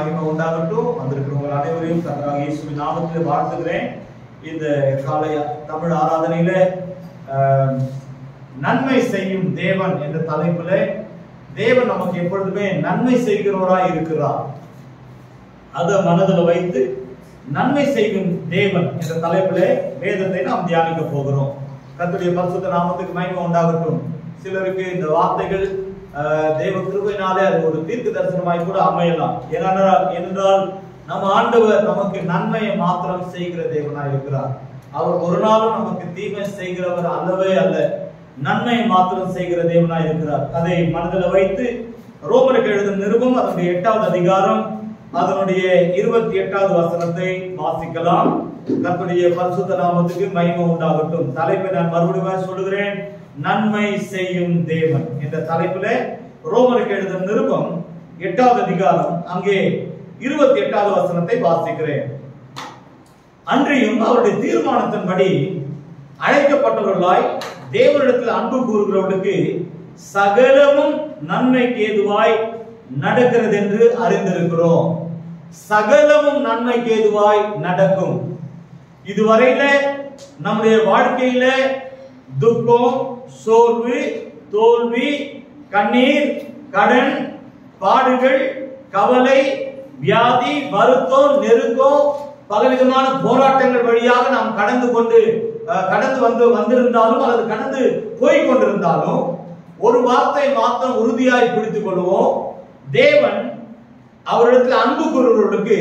மகிமை உண்டாகட்டும் வந்திருக்கிற உங்கள் அனைவரையும் கர்த்தராகிய இயேசுவின் நாமத்தில் வாழ்த்துகிறேன் இந்த காலை தமிழ் ஆராதனையில ஆஹ், நன்மை செய்யும் தேவன் என்ற தலைப்பில் தேவன் நமக்கு எப்பொழுதுமே நன்மை செய்கிறவராய் இருக்கிறார் அதை மனதில் வைத்து நன்மை செய்யும் தேவன் என்ற தலைப்பிலே வேதத்தை நாம் தியானிக்க போகிறோம் கர்த்தருடைய பரிசுத்த நாமத்துக்கு மகிமை உண்டாகட்டும் சிலருக்கு இந்த வார்த்தைகள் ஆஹ், தேவ கிருபையினாலே அது ஒரு தீர்க்க தரிசனமாய் கூட அமையலாம் ஏனென்றால் ஏனென்றால் நம்ம ஆண்டவர் நமக்கு நன்மையை மாத்திரம் செய்கிற தேவனாய் இருக்கிறார் அவர் ஒரு நாளும் நமக்கு தீமை செய்கிறவர் அல்லவே அல்ல நன்மையை மாத்திரம் செய்கிற தேவனாய் இருக்கிறார் அதை மனதில் வைத்து ரோமருக்கு எழுதும் நிருபம் அதனுடைய எட்டாவது அதிகாரம் அதனுடைய இருபத்தி எட்டாவது வசனத்தை வாசிக்கலாம் கர்த்தருடைய பரிசுத்த நாமத்துக்கு மகிமை உண்டாகட்டும் தலைப்பை நான் மறுபடியும் சொல்லுகிறேன் நன்மை செய்யும் தேவன் என்ற தலைப்பில ரோமருக்கு எழுதும் நிருபம் எட்டாவது அதிகாரம் அங்கே இருபத்தி எட்டாவது வசனத்தை வாசிக்கிறேன் அன்றியும் அவருடைய தீர்மானத்தின்படி அழைக்கப்பட்டவர்களாய் தேவனிடத்தில் அன்பு கூறுகிறவர்களுக்கு சகலமும் நன்மைக்கு ஏதுவாய் நடக்கிறது என்று அறிந்திருக்கிறோம் சகலமும் நன்மைக்கு ஏதுவாய் நடக்கும் இதுவரையில நம்முடைய வாழ்க்கையில துக்கம் சோர்வு தோல்வி கண்ணீர் கடன் பாடுகள் கவலை வியாதி வருத்தம் நெருக்கம் பலவிதமான போராட்டங்கள் வழியாக நாம் கடந்து கொண்டு அஹ், கடந்து வந்து வந்திருந்தாலும் அல்லது கடந்து போய் கொண்டிருந்தாலும் ஒரு வார்த்தை மாத்திரம் உறுதியாய் பிடித்துக் கொள்வோம் தேவன் அவரிடத்தில் அன்பு கூறுவர்களுக்கு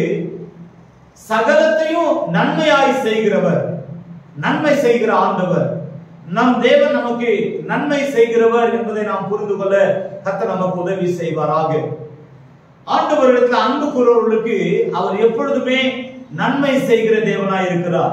சகலத்தையும் நன்மையாய் செய்கிறவர் நன்மை செய்கிற ஆண்டவர் நம் தேவன் நமக்கு நன்மை செய்கிறவர் என்பதை நாம் புரிந்து கொள்ள கர்த்தர் நமக்கு உதவி செய்வாராக ஆண்டவரிடத்தில் அன்பு கூறுவர்களுக்கு அவர் எப்பொழுதுமே நன்மை செய்கிற தேவனாய் இருக்கிறார்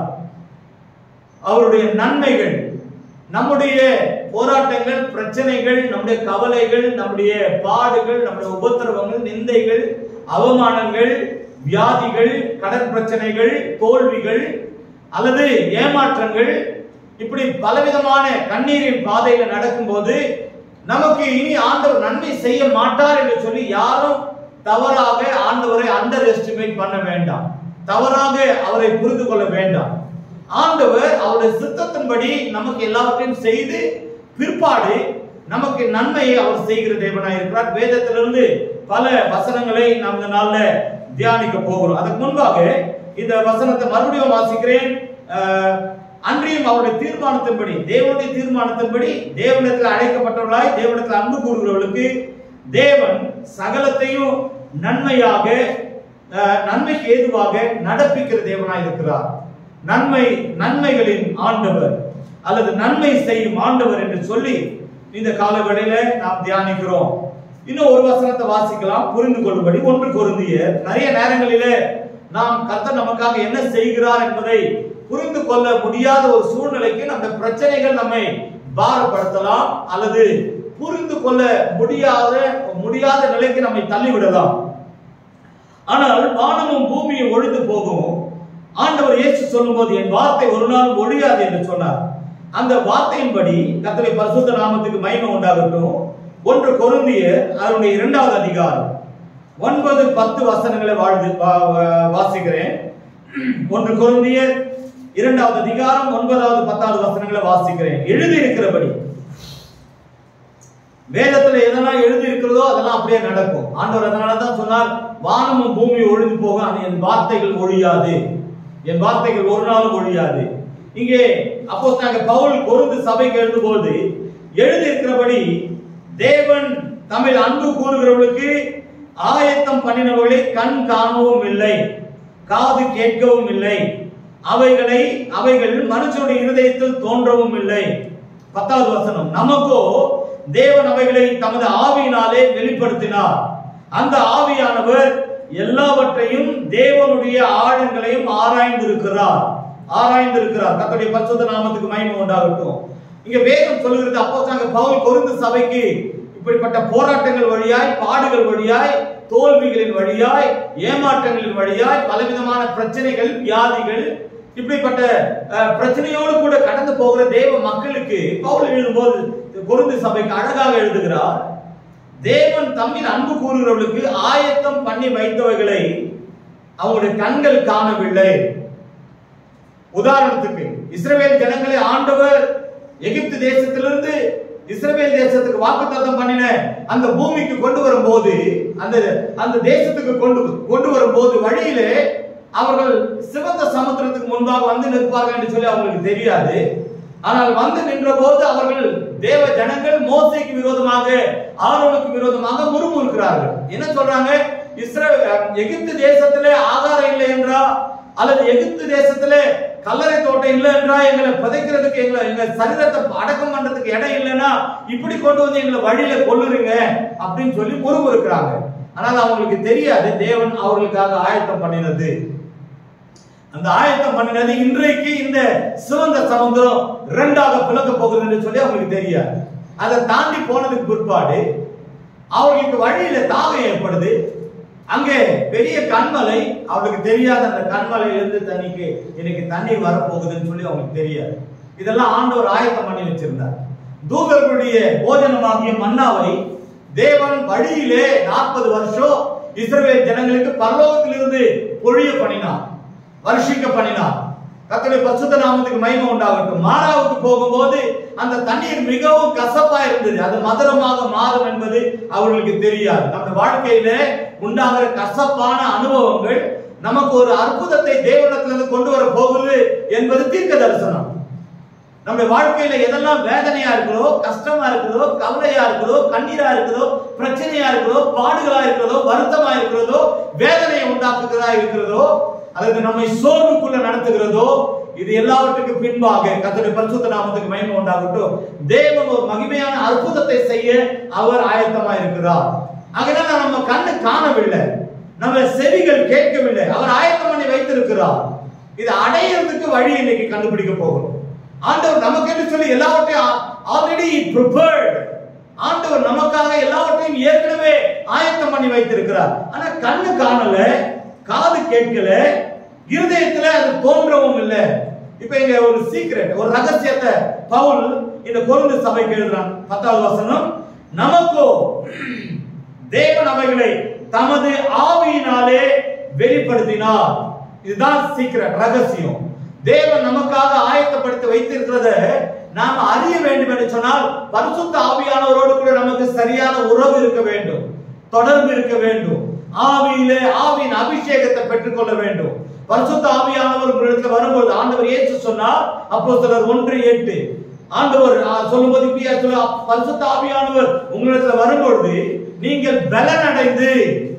அவருடைய நன்மைகள் நம்முடைய போராட்டங்கள் பிரச்சனைகள் நம்முடைய கவலைகள் நம்முடைய பாடுகள் நம்முடைய உபத்திரவங்கள் நிந்தைகள் அவமானங்கள் வியாதிகள் கடன் பிரச்சனைகள் தோல்விகள் அல்லது ஏமாற்றங்கள் இப்படி பலவிதமான கண்ணீரின் பாதையில நடக்கும்போது நமக்கு இனி ஆண்டவர் நன்மை செய்ய மாட்டார் என்று சொல்லி யாரும் தவறாக ஆண்டவரை அண்டர் எஸ்டிமேட் பண்ண வேண்டாம் தவறாக அவரை புரிந்து கொள்ள வேண்டாம் ஆண்டவர் அவருடைய சித்தத்தின்படி நமக்கு எல்லாவற்றையும் செய்து பிற்பாடு நமக்கு நன்மையை அவர் செய்கிற தேவனாய் இருக்கிறார் வேதத்திலிருந்து பல வசனங்களை நாம் இந்த நாள்ல தியானிக்க போகிறோம் அதற்கு முன்பாக இந்த வசனத்தை மறுபடியும் வாசிக்கிறேன் அஹ், அன்றியும் அவருடைய தீர்மானத்தின்படி தேவனுடைய தீர்மானத்தின்படி தேவனிடத்தில் அழைக்கப்பட்டவர்களாய் தேவனிடத்தில் அன்பு கூறுகிறவர்களுக்கு தேவன் சகலத்தையும் நன்மையாக அஹ், நன்மைக்கு ஏதுவாக நடப்பிக்கிற தேவனாய் இருக்கிறார் நன்மை நன்மைகளின் ஆண்டவர் அல்லது நன்மை செய்யும் ஆண்டவர் என்று சொல்லி இந்த காலவெளியில நாம் தியானிக்கிறோம் இன்னும் ஒரு வசனத்தை வாசிக்கலாம் புரிந்து கொள்ளும்படி ஒன்று பொருந்திய நிறைய நேரங்களிலே நாம் கர்த்தர் நமக்காக என்ன செய்கிறார் என்பதை புரிந்து கொள்ள முடியாத ஒரு சூழ்நிலைக்கு நம்ம பிரச்சனைகள் நம்மை பாரப்படுத்தலாம் அல்லது புரிந்து கொள்ள முடியாத முடியாத நிலைக்கு நம்மை தள்ளிவிடலாம் ஆனால் வானமும் பூமியும் ஒழிந்து போகும் ஆண்டவர் இயேசு சொல்லும்போது என் வார்த்தை ஒரு நாள் ஒழியாது என்று சொன்னார் அந்த வார்த்தையின்படி கர்த்தருடைய பரிசுத்த நாமத்துக்கு மகிமை உண்டாகட்டும் ஒன்று கொருந்திய அதனுடைய இரண்டாவது அதிகாரம் ஒன்பது பத்து வசனங்களை வாழ்ந்து வா- வா- வாசிக்கிறேன் ஒன்று கொருந்திய இரண்டாவது அதிகாரம் ஒன்பதாவது பத்தாவது வசனங்களை வாசிக்கிறேன் எழுதி இருக்கிறபடி வேதத்துல எதெல்லாம் எழுதி இருக்கிறதோ அதெல்லாம் அப்படியே நடக்கும் ஆண்டவர் அதனால தான் சொன்னார் வானமும் பூமியும் ஒழிந்து போக அது என் வார்த்தைகள் ஒழியாது என் வார்த்தைகள் ஒரு நாளும் ஒழியாது இங்கே அப்போ நாங்க பவுல் கொருந்து சபைக்கு எழுதும்போது எழுதி இருக்கிறபடி தேவன் தமிழ் அன்பு கூறுகிறவர்களுக்கு ஆயத்தம் பண்ணினவர்களை கண் காணவும் இல்லை காது கேட்கவும் இல்லை அவைகளை அவைகள் மனுஷனுடைய இருதயத்தில் தோன்றவும் இல்லை பத்தாவது வசனம் நமக்கோ தேவன் அவைகளை தமது ஆவியினாலே வெளிப்படுத்தினார் அந்த ஆவியானவர் எல்லாவற்றையும் தேவனுடைய ஆழங்களையும் ஆராய்ந்திருக்கிறார் ஆராய்ந்திருக்கிறார் கர்த்தருடைய பரிசுத்த நாமத்துக்கு மகிமை உண்டாகட்டும் இங்க வேதம் சொல்லுகிறது அப்போ பவுல் கொருந்து சபைக்கு இப்படிப்பட்ட போராட்டங்கள் வழியாய் பாடுகள் வழியாய் தோல்விகளின் வழியாய் ஏமாற்றங்களின் வழியாய் பலவிதமான பிரச்சனைகள் வியாதிகள் இப்படிப்பட்ட அஹ், பிரச்சனையோடு கூட கடந்து போகிற தேவ மக்களுக்கு பவுல் எழுதும்போது கொருந்து சபைக்கு அழகாக எழுதுகிறார் தேவன் தம்மில் அன்பு கூறுகிறவர்களுக்கு ஆயத்தம் பண்ணி வைத்தவைகளை அவங்களுடைய கண்கள் காணவில்லை உதாரணத்துக்கு இஸ்ரவேல் ஜனங்களை ஆண்டவர் எகிப்து தேசத்திலிருந்து இஸ்ரவேல் தேசத்துக்கு வாக்குத்தத்தம் பண்ணின அந்த பூமிக்கு கொண்டு வரும்போது அந்த அந்த தேசத்துக்கு கொண்டு கொண்டு வரும்போது வழியிலே அவர்கள் சிவந்த சமுத்திரத்துக்கு முன்பாக வந்து நிற்பார்கள் என்று சொல்லி அவங்களுக்கு தெரியாது ஆனால் வந்து நின்ற போது அவர்கள் தேவ ஜனங்கள் மோசைக்கு விரோதமாக ஆரோனுக்கு விரோதமாக முறுமுறுக்கிறார்கள் என்ன சொல்றாங்க இஸ்ரே எகிப்து தேசத்திலே ஆகாரம் இல்லை என்றா அல்லது எகிப்து தேசத்திலே கல்லறை தோட்டம் இல்லை என்றா எங்களை புதைக்கிறதுக்கு எங்களை எங்க சரீரத்தை அடக்கம் பண்றதுக்கு இடம் இல்லைன்னா இப்படி கொண்டு வந்து எங்களை வழியில கொல்லுறீங்க அப்படின்னு சொல்லி முறுமுறுக்கிறாங்க ஆனால் அவங்களுக்கு தெரியாது தேவன் அவர்களுக்காக ஆயத்தம் பண்ணினது அந்த ஆயத்தம் பண்ணினது இன்றைக்கு இந்த சிவந்த சமுத்திரம் இரண்டாக பிளக்க போகுது என்று சொல்லி அவங்களுக்கு தெரியாது அதை தாண்டி போனதுக்கு பிற்பாடு அவர்களுக்கு வழியில தாகம் ஏற்படுது அங்கே பெரிய கண்மலை அவளுக்கு தெரியாத அந்த கண்மலையிலிருந்து தண்ணிக்கு இன்னைக்கு தண்ணீர் வரப்போகுதுன்னு சொல்லி அவங்களுக்கு தெரியாது இதெல்லாம் ஆண்டவர் ஆயத்தம் பண்ணி வச்சிருந்தார் தூதர்களுடைய போஜனமாகிய மன்னாவை தேவன் வழியிலே நாற்பது வருஷம் இஸ்ரவேல் ஜனங்களுக்கு பரலோகத்திலிருந்து பொழிய பண்ணினார் வருஷிக்க பண்ணினார் கர்த்தருடைய பரிசுத்த நாமத்துக்கு மகிமை உண்டாகட்டும் மாறாவுக்கு போகும்போது அந்த தண்ணீர் மிகவும் கசப்பா இருந்தது அது மதுரமாக மாறும் என்பது அவர்களுக்கு தெரியாது நம்ம வாழ்க்கையில உண்டாகிற கசப்பான அனுபவங்கள் நமக்கு ஒரு அற்புதத்தை தேவனத்திலிருந்து கொண்டு வர போகுது என்பது தீர்க்க தரிசனம் நம்முடைய வாழ்க்கையில எதெல்லாம் வேதனையா இருக்குதோ கஷ்டமா இருக்குதோ கவலையா இருக்குதோ கண்ணீரா இருக்குதோ பிரச்சனையா இருக்குதோ பாடுகளா இருக்கிறதோ வருத்தமா இருக்கிறதோ வேதனையை உண்டாக்குகிறதா இருக்கிறதோ அல்லது நம்மை சோர்வுக்குள்ள நடத்துகிறதோ இது எல்லாவற்றுக்கும் பின்பாக கர்த்தருடைய பரிசுத்த நாமத்துக்கு மகிமை உண்டாகட்டும் தேவன் ஒரு மகிமையான அற்புதத்தை செய்ய அவர் ஆயத்தமா இருக்கிறார் அதனால நம்ம கண்ணு காணவில்லை நம்ம செவிகள் கேட்கவில்லை அவர் ஆயத்தம் பண்ணி வைத்திருக்கிறார் இது அடையிறதுக்கு வழி இன்னைக்கு கண்டுபிடிக்க போகிறோம் ஆண்டவர் நமக்கு என்று சொல்லி எல்லாவற்றையும் ஆல்ரெடி ப்ரிப்பேர்ட் ஆண்டவர் நமக்காக எல்லாவற்றையும் ஏற்கனவே ஆயத்தம் பண்ணி வைத்திருக்கிறார் ஆனா கண்ணு காணல காது கேட்கல இருதயத்துல அது தோன்றவும் இல்லை இப்ப இங்க ஒரு சீக்ரெட் ஒரு ரகசியத்தை பவுல் இந்த கொருந்து சபைக்கு எழுதுறான் பத்தாவது வசனம் நமக்கோ தேவன் அவைகளை தமது ஆவியினாலே வெளிப்படுத்தினார் இதுதான் சீக்கிரம் ரகசியம் தேவன் நமக்காக ஆயத்தப்படுத்தி வைத்திருக்கிறத நாம் அறிய வேண்டும் என்று சொன்னால் பரிசுத்த ஆவியானவரோடு கூட நமக்கு சரியான உறவு இருக்க வேண்டும் தொடர்பு இருக்க வேண்டும் ஆவியிலே ஆவியின் அபிஷேகத்தை பெற்றுக்கொள்ள வேண்டும் பரிசுத்த ஆவியானவர் உங்களிடத்தில் வரும்போது ஆண்டவர் இயேசு சொன்னார் அப்போ சிலர் ஒன்று எட்டு ஆண்டவர் ஆ, சொல்லும்போது இப்படியா சொல்ல பரிசுத்த ஆவியானவர் உங்களிடத்தில் வரும்பொழுது நீங்கள் பலன் அடைந்து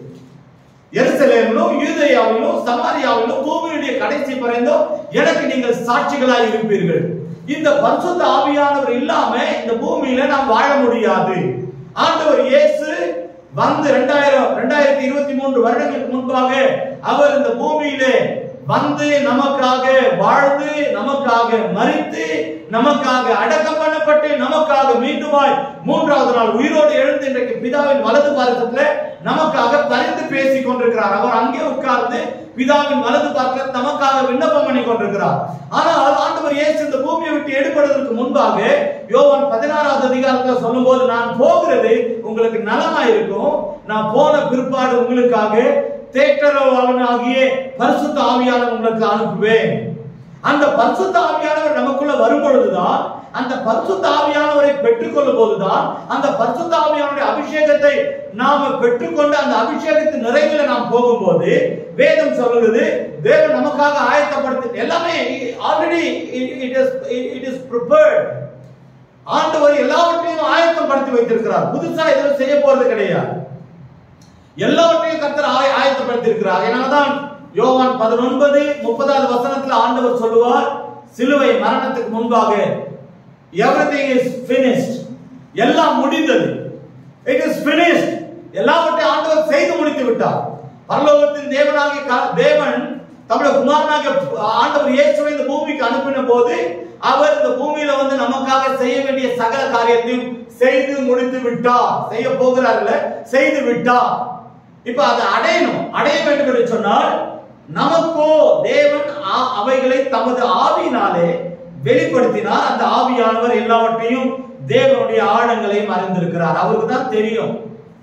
எருசலேமிலும் யூதேயாவிலும் சமாரியாவிலும் பூமியுடைய கடைசி பறைந்தும் எனக்கு நீங்கள் சாட்சிகளாய் இருப்பீர்கள் இந்த பரிசுத்த ஆவியானவர் இல்லாம இந்த பூமியில நாம் வாழ முடியாது ஆண்டவர் இயேசு வந்து ரெண்டாயிரம் ரெண்டாயிரத்தி இருபத்தி மூன்று வருடங்களுக்கு முன்பாக அவர் இந்த பூமியிலே வந்து நமக்காக வாழ்ந்து நமக்காக மரித்து நமக்காக அடக்கம் பண்ணப்பட்டு நமக்காக மீண்டுமாய் மூன்றாவது நாள் உயிரோடு எழுந்து இன்றைக்கு பிதாவின் வலது பாரதத்துல நமக்காக பரிந்து பேசிக் கொண்டிருக்கிறார் அவர் அங்கே உட்கார்ந்து பிதாவின் வலது பாரத்தில் நமக்காக விண்ணப்பம் பண்ணி கொண்டிருக்கிறார் ஆனால் ஆண்டவர் இயேசு இந்த பூமியை விட்டு எடுப்படுவதற்கு முன்பாக யோவான் பதினாறாவது அதிகாரத்துல சொல்லும்போது நான் போகிறது உங்களுக்கு நலமா இருக்கும் நான் போன பிற்பாடு உங்களுக்காக தேற்றரவாளனாகிய பரிசுத்த ஆவியானவர் உங்களுக்கு அனுப்புவேன் அந்த பரிசுத்த ஆவியானவர் நமக்குள்ள வரும் பொழுதுதான் அந்த பரிசுத்த ஆவியானவரை பெற்றுக்கொள்ளும் போதுதான் அந்த பரிசுத்த ஆவியானவருடைய அபிஷேகத்தை நாம பெற்றுக்கொண்டு அந்த அபிஷேகத்தின் நிறைவில் நாம் போகும்போது வேதம் சொல்லுகிறது தேவன் நமக்காக ஆயத்தப்படுத்தி எல்லாமே already it is it is prepared ஆண்டவர் எல்லாவற்றையும் ஆயத்தப்படுத்தி வைத்திருக்கிறார் புதுசா எதுவும் செய்ய போறது கிடையாது எல்லாவற்றையும் கர்த்தர் ஆய ஆயத்தப்படுத்தி இருக்கிறார் அதனாலதான் யோவான் பதினொன்பது முப்பதாவது வசனத்துல ஆண்டவர் சொல்லுவார் சிலுவை மரணத்துக்கு முன்பாக எவ்ரிதிங் இஸ் finished எல்லாம் முடிந்தது இட் இஸ் finished எல்லாவற்றையும் ஆண்டவர் செய்து முடித்து விட்டார் பரலோகத்தின் தேவனாகிய க- தேவன் தம்முடைய குமாரனாக ஆண்டவர் இயேசுவை இந்த பூமிக்கு அனுப்பின போது அவர் இந்த பூமியில வந்து நமக்காக செய்ய வேண்டிய சகல காரியத்தையும் செய்து முடித்து விட்டார் செய்ய போகிறார்ல செய்து விட்டார் இப்ப அதை அடையணும் அடைய வேண்டும் என்று சொன்னால் நமக்கோ தேவன் ஆ- அவைகளை தமது ஆவியினாலே வெளிப்படுத்தினார் அந்த ஆவியானவர் எல்லாவற்றையும் தேவனுடைய ஆழங்களையும் அறிந்திருக்கிறார் அவருக்கு தான் தெரியும்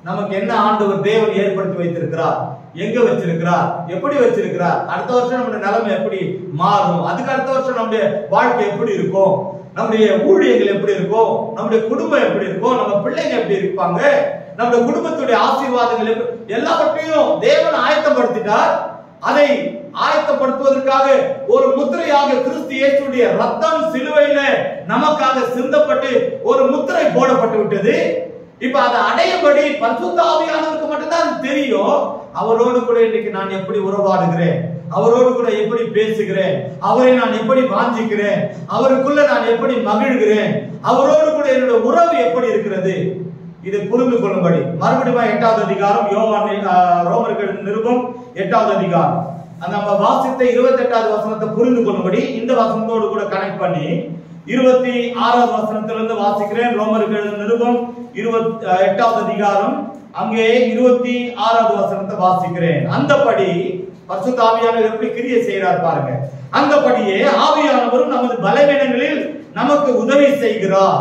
நமக்கு என்ன ஆண்டவர் தேவன் ஏற்படுத்தி வைத்திருக்கிறார் எங்க வச்சிருக்கிறார் எப்படி வச்சிருக்கிறார் அடுத்த வருஷம் நம்முடைய நிலைமை எப்படி மாறும் அதுக்கு அடுத்த வருஷம் நம்முடைய வாழ்க்கை எப்படி இருக்கும் நம்முடைய ஊழியங்கள் எப்படி இருக்கும் நம்முடைய குடும்பம் எப்படி இருக்கும் நம்ம பிள்ளைங்க எப்படி இருப்பாங்க நம்முடைய குடும்பத்துடைய ஆசீர்வாதங்கள் எப்படி எல்லாவற்றையும் தேவன் ஆயத்தப்படுத்திட்டார் அதை ஆயத்தப்படுத்துவதற்காக ஒரு முத்திரையாக கிறிஸ்து இயேசுடைய ரத்தம் சிலுவையில நமக்காக சிந்தப்பட்டு ஒரு முத்திரை போடப்பட்டு விட்டது இப்ப அதை அடையபடி பரிசுத்த ஆவியானவருக்கு மட்டும்தான் அது தெரியும் அவரோடு கூட இன்னைக்கு நான் எப்படி உறவாடுகிறேன் அவரோடு கூட எப்படி பேசுகிறேன் அவரை நான் எப்படி வாஞ்சிக்கிறேன் அவருக்குள்ள நான் எப்படி மகிழ்கிறேன் அவரோடு கூட என்னோட உறவு எப்படி இருக்கிறது இதை புரிந்து கொள்ளும்படி மறுபடியும் எட்டாவது அதிகாரம் யோவான் ஆஹ், ரோமர்கள் நிருபம் எட்டாவது அதிகாரம் அந்த நம்ம வாசித்த இருபத்தி எட்டாவது வசனத்தை புரிந்து கொள்ளும்படி இந்த வசனத்தோடு கூட கனெக்ட் பண்ணி இருபத்தி ஆறாவது வசனத்திலிருந்து வாசிக்கிறேன் ரோமர்கள் நிருபம் இருபத்தி எட்டாவது அதிகாரம் அங்கே இருபத்தி ஆறாவது வசனத்தை வாசிக்கிறேன் அந்தபடி பரிசுத்த ஆவியானவர் எப்படி கிரியை செய்கிறார் பாருங்க அந்தபடியே ஆவியானவரும் நமது பலவீனங்களில் நமக்கு உதவி செய்கிறார்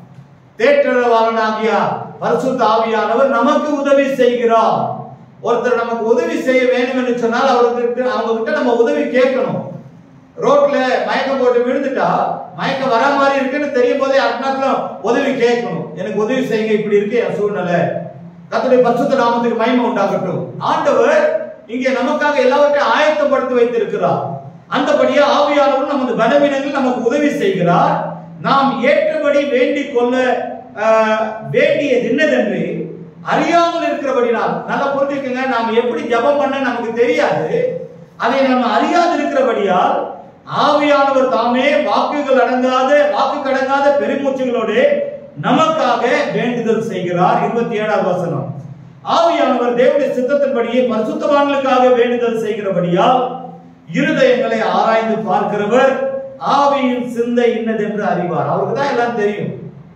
தேற்றவாளனாகிய பரிசுத்த ஆவியானவர் நமக்கு உதவி செய்கிறார் ஒருத்தர் நமக்கு உதவி செய்ய வேண்டும் என்று சொன்னால் அவருக்கு அவங்க கிட்ட நம்ம உதவி கேட்கணும் ரோட்ல மயக்கம் போட்டு விழுந்துட்டா மயக்கம் வர மாதிரி இருக்குன்னு தெரியும் போதே அடுத்த உதவி கேட்கணும் எனக்கு உதவி செய்யுங்க இப்படி இருக்கு என் சூழ்நிலை கர்த்தருடைய பரிசுத்த நாமத்துக்கு மகிமை உண்டாகட்டும் ஆண்டவர் இங்கே நமக்காக எல்லாவற்றையும் ஆயத்தப்படுத்தி வைத்திருக்கிறார் அந்தபடியே ஆவியானவர் நமது பலவீனங்கள் நமக்கு உதவி செய்கிறார் நாம் ஏற்றபடி வேண்டிக் கொள்ள ஆஹ், வேண்டியது என்னதென்று அறியாமல் இருக்கிறபடினால் நல்லா புரிஞ்சுக்கங்க நாம் எப்படி ஜெபம் பண்ண நமக்கு தெரியாது அதை நம்ம அறியாது இருக்கிறபடியால் ஆவியானவர் தாமே வாக்குகள் அடங்காத வாக்கு கடங்காத பெருமூச்சுகளோடு நமக்காக வேண்டுதல் செய்கிறார் இருபத்தி ஏழாவது வசனம் ஆவியானவர் தேவனுடைய சித்தத்தின்படியே பரிசுத்தவான்களுக்காக வேண்டுதல் செய்கிறபடியால் இருதயங்களை ஆராய்ந்து பார்க்கிறவர் ஆவியின் சிந்தை இன்னதென்று அறிவார் அவருக்கு தான் எல்லாம் தெரியும்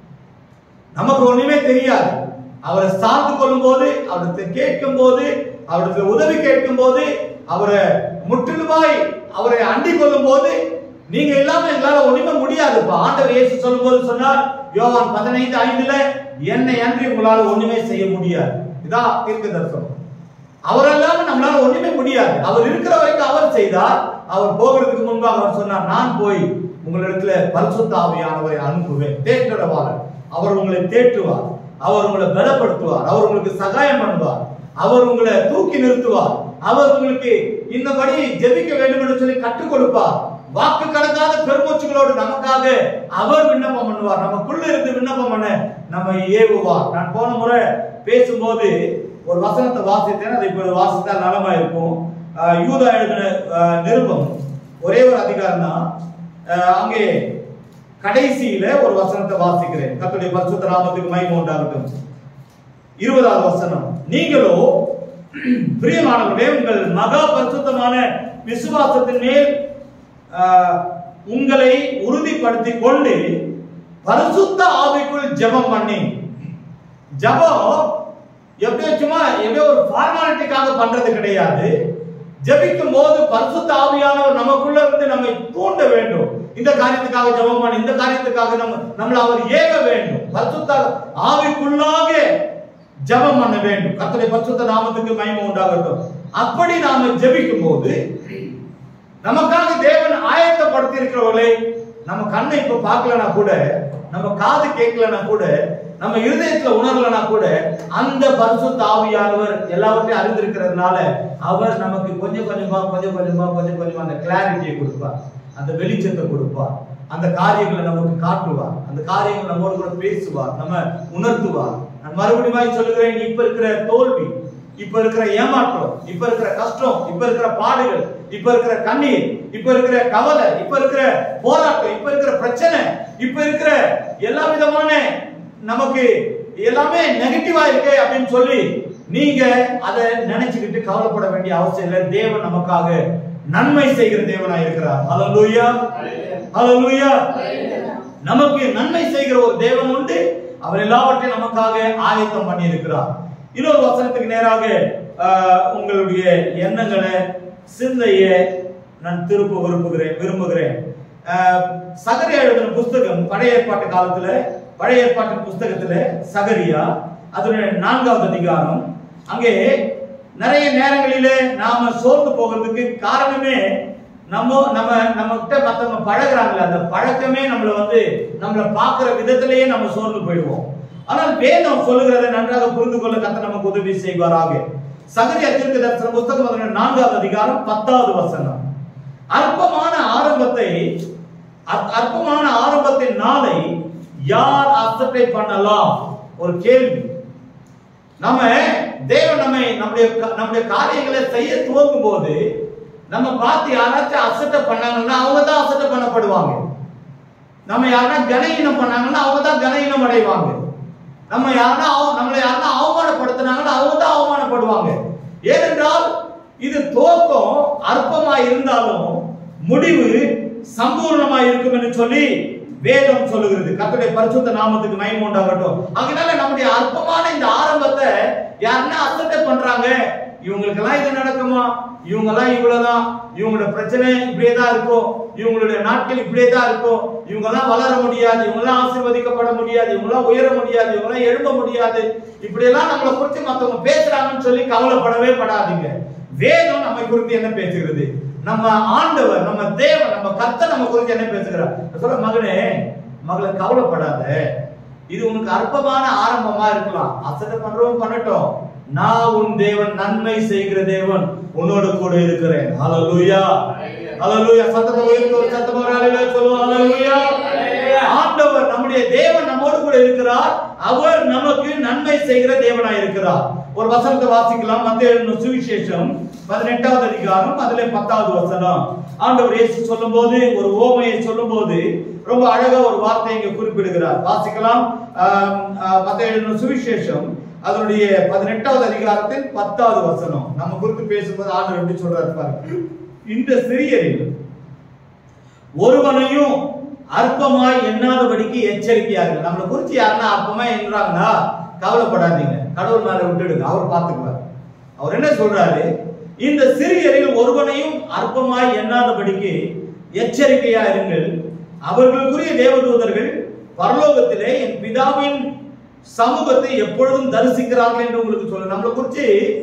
நமக்கு ஒண்ணுமே தெரியாது அவரை சார்ந்து கொள்ளும் போது அவருக்கு கேட்கும் போது அவருக்கு உதவி கேட்கும் போது அவரை முற்றிலுமாய் அவரை அண்டிக் கொள்ளும் போது நீங்க இல்லாம எங்களால ஒண்ணுமே முடியாது இப்ப ஆண்டவர் இயேசு சொல்லும் போது சொன்னார் யோவான் பதினைந்து ஐந்துல என்னை அன்றி உங்களால ஒண்ணுமே செய்ய முடியாது இதான் தீர்க்க தரிசனம் அவர் இல்லாம நம்மளால ஒண்ணுமே முடியாது அவர் இருக்கிற வரைக்கும் அவர் செய்தார் அவர் போகிறதுக்கு முன்பாக அவர் சொன்னார் நான் போய் உங்களிடத்துல பரிசுத்த ஆவியானவரை அனுப்புவேன் தேற்றவாளர் அவர் உங்களை தேற்றுவார் அவர் உங்களை பலப்படுத்துவார் அவர் உங்களுக்கு சகாயம் பண்ணுவார் அவர் உங்களை தூக்கி நிறுத்துவார் அவர் உங்களுக்கு இன்னபடி ஜெபிக்க வேண்டும் என்று சொல்லி கற்றுக் கொடுப்பார் வாக்கு கடக்காத பெருமூச்சுகளோடு நமக்காக அவர் விண்ணப்பம் பண்ணுவார் நமக்குள்ள இருந்து விண்ணப்பம் பண்ண நம்ம ஏவுவார் நான் போன முறை பேசும்போது ஒரு வசனத்தை வாசித்தேன் அதை இப்போது வாசித்தால் நலமா இருக்கும் ஆஹ் யூதா எழுதின ஆஹ் நிருபம் ஒரே ஒரு அதிகாரம் தான் ஆஹ் அங்கே கடைசியில ஒரு வசனத்தை வாசிக்கிறேன் கர்த்தருடைய பரிசுத்த நாமத்துக்கு மகிமை உண்டாகட்டும் இருபதாவது வசனம் நீங்களோ பிரியமானவர்களே உங்கள் மகா பரிசுத்தமான விசுவாசத்தின் மேல் ஆஹ், உங்களை உறுதிப்படுத்திக் கொண்டு பரிசுத்த ஆவிக்குள் ஜெபம் பண்ணி ஜெபம் எப்படியோ சும்மா எப்படியோ ஒரு ஃபார்மாலிட்டிக்காக பண்றது கிடையாது ஜெபிக்கும் போது பரிசுத்த ஆவியானவர் நமக்குள்ள இருந்து நம்மை தூண்ட வேண்டும் இந்த காரியத்துக்காக ஜெபம் பண்ணி இந்த காரியத்துக்காக நம்ம நம்மளை அவர் ஏக வேண்டும் பரிசுத்த ஆவிக்குள்ளாக ஜெபம் பண்ண வேண்டும் கர்த்தருடைய பரிசுத்த நாமத்துக்கு மகிமை உண்டாகட்டும் அப்படி நாம ஜெபிக்கும் போது நமக்காக தேவன் ஆயத்தப்படுத்தி இருக்கிறவர்களை நம்ம கண்ணை இப்ப பார்க்கலனா கூட நம்ம காது கேட்கலனா கூட நம்ம இருதயத்துல உணரலனா கூட அந்த பரிசுத்த ஆவியானவர் எல்லாவற்றையும் அறிந்திருக்கிறதுனால அவர் நமக்கு கொஞ்சம் கொஞ்சமா கொஞ்சம் கொஞ்சமா கொஞ்சம் கொஞ்சமா அந்த கிளாரிட்டியை கொடுப்பார் அந்த வெளிச்சத்தை கொடுப்பார் அந்த காரியங்களை நமக்கு காட்டுவார் அந்த காரியங்களை நம்மோடு கூட பேசுவார் நம்ம உணர்த்துவார் நான் மறுபடியும் சொல்லுகிறேன் இப்ப இருக்கிற தோல்வி இப்ப இருக்கிற ஏமாற்றம் இப்ப இருக்கிற கஷ்டம் இப்ப இருக்கிற பாடுகள் இப்ப இருக்கிற கண்ணீர் இப்ப இருக்கிற கவலை இப்ப இருக்கிற போராட்டம் இப்ப இருக்கிற பிரச்சனை இப்ப இருக்கிற எல்லா விதமான நமக்கு எல்லாமே நெகட்டிவா இருக்கு அப்படின்னு சொல்லி நீங்க அதை நினைச்சுக்கிட்டு கவலைப்பட வேண்டிய அவசியம் இல்லை தேவன் நமக்காக நன்மை செய்கிற தேவனா இருக்கிறார் ஹalleluya ஹalleluya நமக்கு நன்மை செய்கிற ஒரு தேவன் உண்டு அவர் எல்லாவற்றையும் நமக்காக ஆயத்தம் பண்ணி இருக்கிறார் இன்னொரு வசனத்துக்கு நேராக ஆஹ், உங்களுடைய எண்ணங்களை சிந்தையை நான் திருப்ப விரும்புகிறேன் விரும்புகிறேன் ஆஹ், சகரியா எழுதின புஸ்தகம் பழைய ஏற்பாட்டு காலத்துல பழைய ஏற்பாட்டு புஸ்தகத்துல சகரியா அதனுடைய நான்காவது அதிகாரம் அங்கே நிறைய நேரங்களிலே நாம சோர்ந்து போகிறதுக்கு காரணமே நம்ம நம்ம நம்ம கிட்ட மத்தவங்க பழகுறாங்கல்ல அந்த பழக்கமே நம்மள வந்து நம்மள பார்க்கிற விதத்திலேயே நம்ம சோர்ந்து போயிடுவோம் ஆனால் வேதம் சொல்லுகிறதை நன்றாக புரிந்து கொள்ள கத்த நமக்கு உதவி செய்வாராக சகரியா தீர்க்க தரிசன புஸ்தகம் அதனுடைய நான்காவது அதிகாரம் பத்தாவது வசனம் அற்பமான ஆரம்பத்தை அற்- அற்பமான ஆரம்பத்தின் நாளை யார் அசட்டை பண்ணலாம் ஒரு கேள்வி நம்ம தேவன் நம்மை நம்முடைய க- நம்முடைய காரியங்களை செய்ய துவங்கும் போது நம்ம பார்த்து யாராச்சும் அசட்டை பண்ணாங்கன்னா அவங்க தான் அசட்டை பண்ணப்படுவாங்க நம்ம யாருன்னா கனஈனம் பண்ணாங்கன்னா அவங்க தான் கனஈனம் அடைவாங்க நம்ம யாருன்னா அவ- நம்மளை யாருன்னா அவமானப்படுத்தினாங்கன்னா அவங்க தான் அவமானப்படுவாங்க ஏனென்றால் இது துவக்கம் அற்பமா இருந்தாலும் முடிவு சம்பூர்ணமா இருக்கும் என்று சொல்லி வேதம் சொல்லுகிறது கர்த்தருடைய பரிசுத்த நாமத்துக்கு மகிமை உண்டாகட்டும் அதனால நம்முடைய அற்பமான இந்த ஆரம்பத்தை யாருன்னா அசட்டை பண்றாங்க இவங்களுக்கெல்லாம் இது நடக்குமா இவங்கெல்லாம் இவ்வளவுதான் இவங்களோட பிரச்சனை இப்படியே தான் இருக்கும் இவங்களுடைய நாட்கள் இப்படியே தான் இருக்கும் இவங்கெல்லாம் வளர முடியாது இவங்கெல்லாம் ஆசீர்வதிக்கப்பட முடியாது இவங்கெல்லாம் உயர முடியாது இவங்கெல்லாம் எழும்ப முடியாது இப்படியெல்லாம் நம்மளை குறித்து மத்தவங்க பேசுறாங்கன்னு சொல்லி கவலைப்படவே படாதீங்க வேதம் நம்மை குறித்து என்ன பேசுகிறது நம்ம ஆண்டவர் நம்ம தேவன் நம்ம கர்த்தர் நம்ம குறித்து என்ன பேசுகிறார் சொல்ல மகனே மகளை கவலைப்படாத இது உனக்கு அற்பமான ஆரம்பமா இருக்கலாம் அசட்டை பண்றவன் பண்ணட்டும் நான் உன் தேவன் நன்மை செய்கிற தேவன் உன்னோடு கூட இருக்கிறேன் ஹalleluya ஹalleluya சத்தத்தை உயர்த்தி ஒரு சத்தம் ஒரு ஹalleluya சொல்லுவோம் ஹalleluya ஆண்டவர் நம்முடைய தேவன் நம்மோடு கூட இருக்கிறார் அவர் நமக்கு நன்மை செய்கிற தேவனாய் இருக்கிறார் ஒரு வசனத்தை வாசிக்கலாம் மத்திய எழுதின சுவிசேஷம் பதினெட்டாவது அதிகாரம் அதுல பத்தாவது வசனம் ஆண்டவர் இயேசு சொல்லும்போது ஒரு ஓமையை சொல்லும்போது ரொம்ப அழகா ஒரு வார்த்தை இங்க குறிப்பிடுகிறார் வாசிக்கலாம் ஆம், ஆ, மத்திய எழுதின சுவிசேஷம் அதனுடைய பதினெட்டாவது அதிகாரத்தின் பத்தாவது வசனம் நம்ம குறித்து பேசும்போது ஆண்டவர் எப்படி சொல்றாரு பாருங்க இந்த சிறியரில் ஒருவனையும் அற்பமாய் எண்ணாதபடிக்கு எச்சரிக்கையாக நம்மளை குறித்து யாருன்னா அற்பமா எண்ணுறாங்கன்னா கவலைப்படாதீங்க கடவுள் மேல விட்டுடுங்க அவர் பார்த்துக்குவார் அவர் என்ன சொல்றாரு இந்த சிறியரில் ஒருவனையும் அற்பமாய் எண்ணாதபடிக்கு எச்சரிக்கையா இருங்கள் அவர்களுக்குரிய தேவதூதர்கள் பரலோகத்திலே என் பிதாவின் சமூகத்தை எப்பொழுதும் தரிசிக்கிறார்கள் என்று உங்களுக்கு சொல்ல நம்மளை குறித்து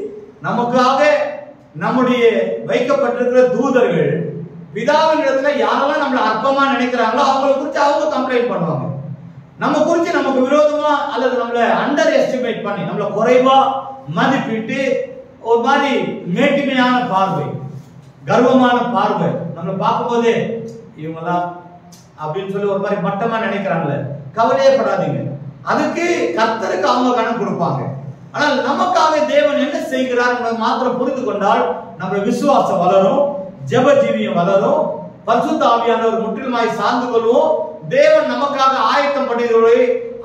நமக்காக நம்முடைய வைக்கப்பட்டிருக்கிற தூதர்கள் பிதாவின் இடத்துல யாரெல்லாம் நம்மள அற்பமா நினைக்கிறாங்களோ அவங்கள குறித்து அவங்க கம்ப்ளைண்ட் பண்ணுவாங்க நம்ம குறித்து நமக்கு விரோதமா அல்லது நம்மள அண்டர் எஸ்டிமேட் பண்ணி நம்மள குறைவா மதிப்பிட்டு ஒரு மாதிரி மேட்டிமையான பார்வை கர்வமான பார்வை நம்மளை பார்க்கும்போதே இவங்கெல்லாம் அப்படின்னு சொல்லி ஒரு மாதிரி மட்டமா நினைக்கிறாங்களே கவலையே படாதீங்க அதுக்கு கர்த்தருக்கு அவங்க கணக்கு கொடுப்பாங்க ஆனால் நமக்காக தேவன் என்ன செய்கிறார் என்பதை மாத்திரம் புரிந்து கொண்டால் நம்ம விசுவாசம் வளரும் ஜெப ஜீவியம் வளரும் பரிசுத்த ஆவியானவர் முற்றிலுமாய் சார்ந்து கொள்வோம் தேவன் நமக்காக ஆயத்தம் பண்ணுகிறவரை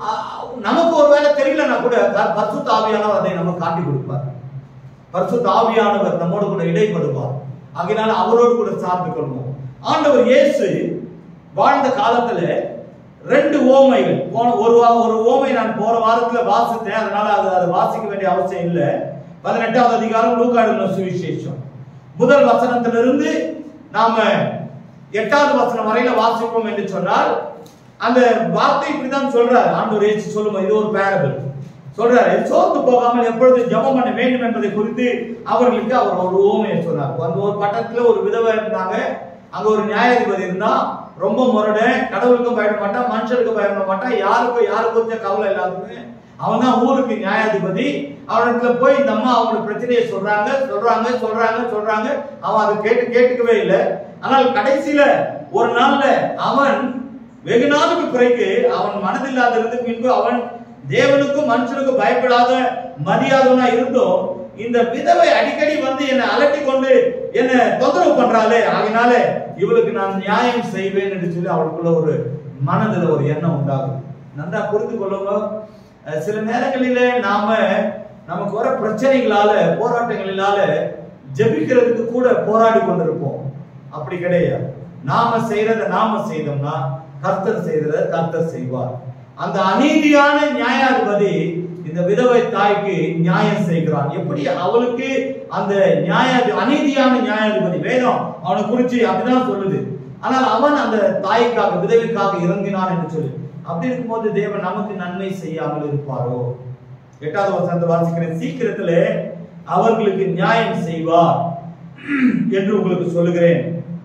நமக்கு ஒருவேளை தெரியலன்னா கூட க- பரிசுத்த ஆவியானவர் அதை நமக்கு காட்டி கொடுப்பார் பரிசுத்த ஆவியானவர் நம்மோடு கூட இடைப்படுவார் ஆகையினால அவரோடு கூட சார்ந்து கொள்வோம் ஆண்டவர் இயேசு வாழ்ந்த காலத்துல ரெண்டு ஓமைகள் போன ஒரு வா- ஒரு ஓமை நான் போற வாரத்துல வாசித்தேன் அதனால அது அதை வாசிக்க வேண்டிய அவசியம் இல்லை பதினெட்டாவது அதிகாரம் லூக்காடு சுவிசேஷம் முதல் வசனத்திலிருந்து நாம எட்டாவது வசனம் வரையில வாசிப்போம் என்று சொன்னால் அந்த வார்த்தை இப்படிதான் சொல்றாரு ஆண்டவர் இயேசு சொல்லும்போது இது ஒரு பேரபிள் சொல்றாரு சோர்ந்து போகாமல் எப்பொழுது ஜெபம் பண்ண வேண்டும் என்பதை குறித்து அவர்களுக்கு அவர் ஒரு ஓமையை சொன்னார் அந்த ஒரு பட்டத்துல ஒரு விதவை இருந்தாங்க அங்க ஒரு நியாயாதிபதி இருந்தா ரொம்ப முரடு கடவுளுக்கும் பயப்பட மாட்டான் மனுஷனுக்கும் பயப்பட மாட்டான் யாருக்கும் யாரு குறித்த கவலை இல்லாதவங்க அவன் தான் ஊருக்கு நியாயாதிபதி அவனிடத்துல போய் இந்த அம்மா அவங்களோட பிரச்சனையை சொல்றாங்க சொல்றாங்க சொல்றாங்க சொல்றாங்க அவன் அதை கேட்டு கேட்டுக்கவே இல்லை ஆனால் கடைசியில ஒரு நாள்ல அவன் வெகு நாளுக்கு பிறகு அவன் மனதில்லாத இருந்து பின்பு அவன் தேவனுக்கும் மனுஷனுக்கும் பயப்படாத மரியாதவனா இருந்தோம் இந்த விதவை அடிக்கடி வந்து என்னை அலட்டி கொண்டு என்ன தொந்தரவு பண்றாளே ஆகினால இவளுக்கு நான் நியாயம் செய்வேன் என்று சொல்லி அவளுக்குள்ள ஒரு மனதுல ஒரு எண்ணம் உண்டாகும் நன்றா புரிந்து கொள்ளுங்க அஹ் சில நேரங்களிலே நாம நமக்கு வர பிரச்சனைகளால போராட்டங்களினால ஜெபிக்கிறதுக்கு கூட போராடி கொண்டிருப்போம் அப்படி கிடையாது நாம செய்யறத நாம செய்தோம்னா கர்த்தர் செய்யறத கர்த்தர் செய்வார் அந்த அநீதியான நியாயாதிபதி இந்த விதவை தாய்க்கு நியாயம் செய்கிறான் எப்படி அவளுக்கு அந்த நியாய அநீதியான நியாயாதிபதி வேதம் அவனை குறிச்சு அப்படிதான் சொல்லுது ஆனால் அவன் அந்த தாய்க்காக விதவைக்காக இறங்கினான் என்று சொல்லு அப்படி இருக்கும்போது தேவன் நமக்கு நன்மை செய்யாமல் இருப்பாரோ எட்டாவது வசனத்தை வாசிக்கிறேன் சீக்கிரத்திலே அவர்களுக்கு நியாயம் செய்வார் என்று உங்களுக்கு சொல்லுகிறேன்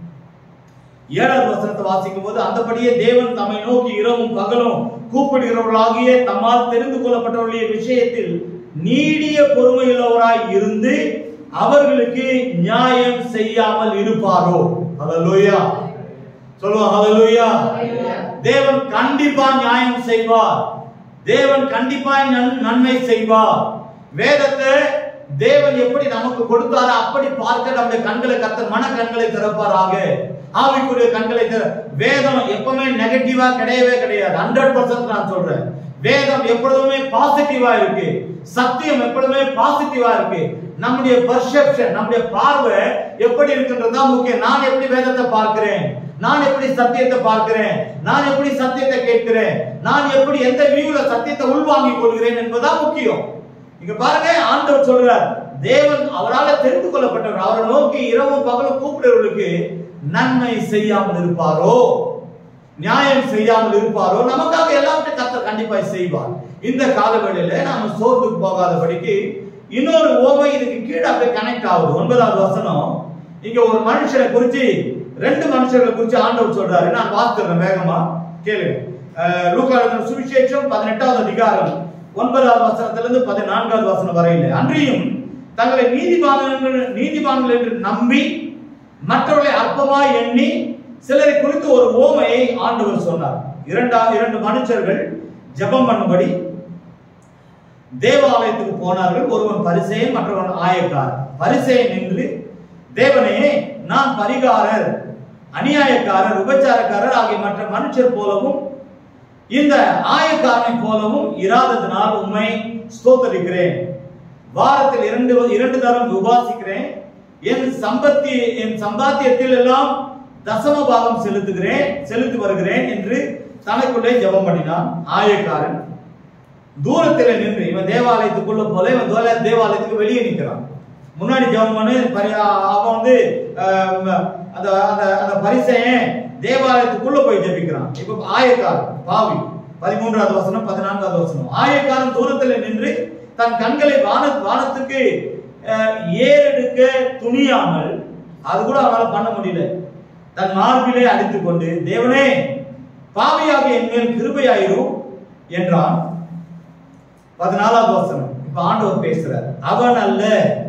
ஏழாவது வசனத்தை வாசிக்கும் போது அந்தபடியே தேவன் தம்மை நோக்கி இரவும் பகலும் கூப்பிடுகிறவர்களாகிய தம்மால் தெரிந்து கொள்ளப்பட்டவர்களுடைய விஷயத்தில் நீடிய பொறுமையுள்ளவராய் இருந்து அவர்களுக்கு நியாயம் செய்யாமல் இருப்பாரோ ஹalleluya சொல்லுவோம் ஹalleluya தேவன் கண்டிப்பா நியாயம் செய்வார் தேவன் கண்டிப்பாய் நன்- நன்மை செய்வார் வேதத்தை தேவன் எப்படி நமக்கு கொடுத்தாரோ அப்படி பார்க்க நம்முடைய கண்களை கத்த மன கண்களை திறப்பாராக ஆவிக்குரிய கண்களை திற வேதம் எப்பவுமே நெகட்டிவா கிடையவே கிடையாது ஹண்ட்ரட் பர்சன்ட் நான் சொல்றேன் வேதம் எப்பொழுதுமே பாசிட்டிவா இருக்கு சத்தியம் எப்பொழுதுமே பாசிட்டிவா இருக்கு நம்முடைய பர்செப்ஷன் நம்முடைய பார்வை எப்படி இருக்குன்றது தான் முக்கியம் நான் எப்படி வேதத்தை பார்க்கிறேன் நான் எப்படி சத்தியத்தை பார்க்கிறேன் நான் எப்படி சத்தியத்தை கேட்கிறேன் நான் எப்படி எந்த வியூல சத்தியத்தை உள்வாங்கிக் கொள்கிறேன் என்பதுதான் முக்கியம் இங்க பாருங்க ஆண்டவர் சொல்றார் தேவன் அவரால் தெரிந்து கொள்ளப்பட்டவர் அவரை நோக்கி இரவும் பகலும் கூப்பிடுறவர்களுக்கு நன்மை செய்யாமல் இருப்பாரோ நியாயம் செய்யாமல் இருப்பாரோ நமக்காக எல்லாவற்றையும் கர்த்தர் கண்டிப்பாய் செய்வார் இந்த காலவெளியில நாம சோர்ந்து போகாதபடிக்கு இன்னொரு ஓமை இதுக்கு கீழே அப்படியே கனெக்ட் ஆகுது ஒன்பதாவது வசனம் இங்க ஒரு மனுஷனை குறிச்சு ரெண்டு மனுஷர்களை குறிச்சு ஆண்டவர் சொல்றாரு நான் வாசிக்கிறேன் வேகமா கேளு அஹ், லூக்கா எழுதின சுவிசேஷம் பதினெட்டாவது அதிகாரம் ஒன்பதாவது வசனத்திலிருந்து பதினான்காவது வசனம் வரையில அன்றியும் தங்களை நீதிமான்கள் நீதிமான்கள் என்று நம்பி மற்றவர்களை அற்பமாய் எண்ணி சிலரை குறித்து ஒரு ஓமையை ஆண்டவர் சொன்னார் இரண்டா இரண்டு மனுஷர்கள் ஜெபம் பண்ணும்படி தேவாலயத்துக்கு போனார்கள் ஒருவன் பரிசேயன் மற்றவன் ஆயக்காரர் பரிசேயன் நின்று தேவனே நான் பரிகாரர் அநியாயக்காரர் உபச்சாரக்காரர் ஆகிய மற்ற மனுஷர் போலவும் இந்த ஆயக்காரனை போலவும் இராததினால் உண்மை ஸ்தோத்தரிக்கிறேன் வாரத்தில் இரண்டு இரண்டு தரம் உபாசிக்கிறேன் என் சம்பத்தி என் சம்பாத்தியத்தில் எல்லாம் தசம பாகம் செலுத்துகிறேன் செலுத்தி வருகிறேன் என்று தனக்குள்ளே ஜெபம் பண்ணினான் ஆயக்காரன் தூரத்தில் நின்று இவன் தேவாலயத்துக்குள்ள போல இவன் தோல- தேவாலயத்துக்கு வெளியே நிற்கிறான் முன்னாடி ஜெபம் பண்ணி பரி- அவன் வந்து ஆஹ், அந்த அந்த அந்த பரிசையன் தேவாலயத்துக்குள்ள போய் ஜெபிக்கிறான் இப்ப ஆயக்காரன் பாவி பதிமூன்றாவது வசனம் பதினான்காவது வசனம் ஆயக்காரன் தூரத்தில் நின்று தன் கண்களை வான வானத்துக்கு ஆஹ், ஏறெடுக்க துணியாமல் அது கூட அவனால பண்ண முடியல தன் மார்பிலே அடித்துக் கொண்டு தேவனே பாவியாக என் மேல் கிருபையாயிரும் என்றான் பதினாலாவது வசனம் இப்ப ஆண்டவர் பேசுறார் அவன் அல்ல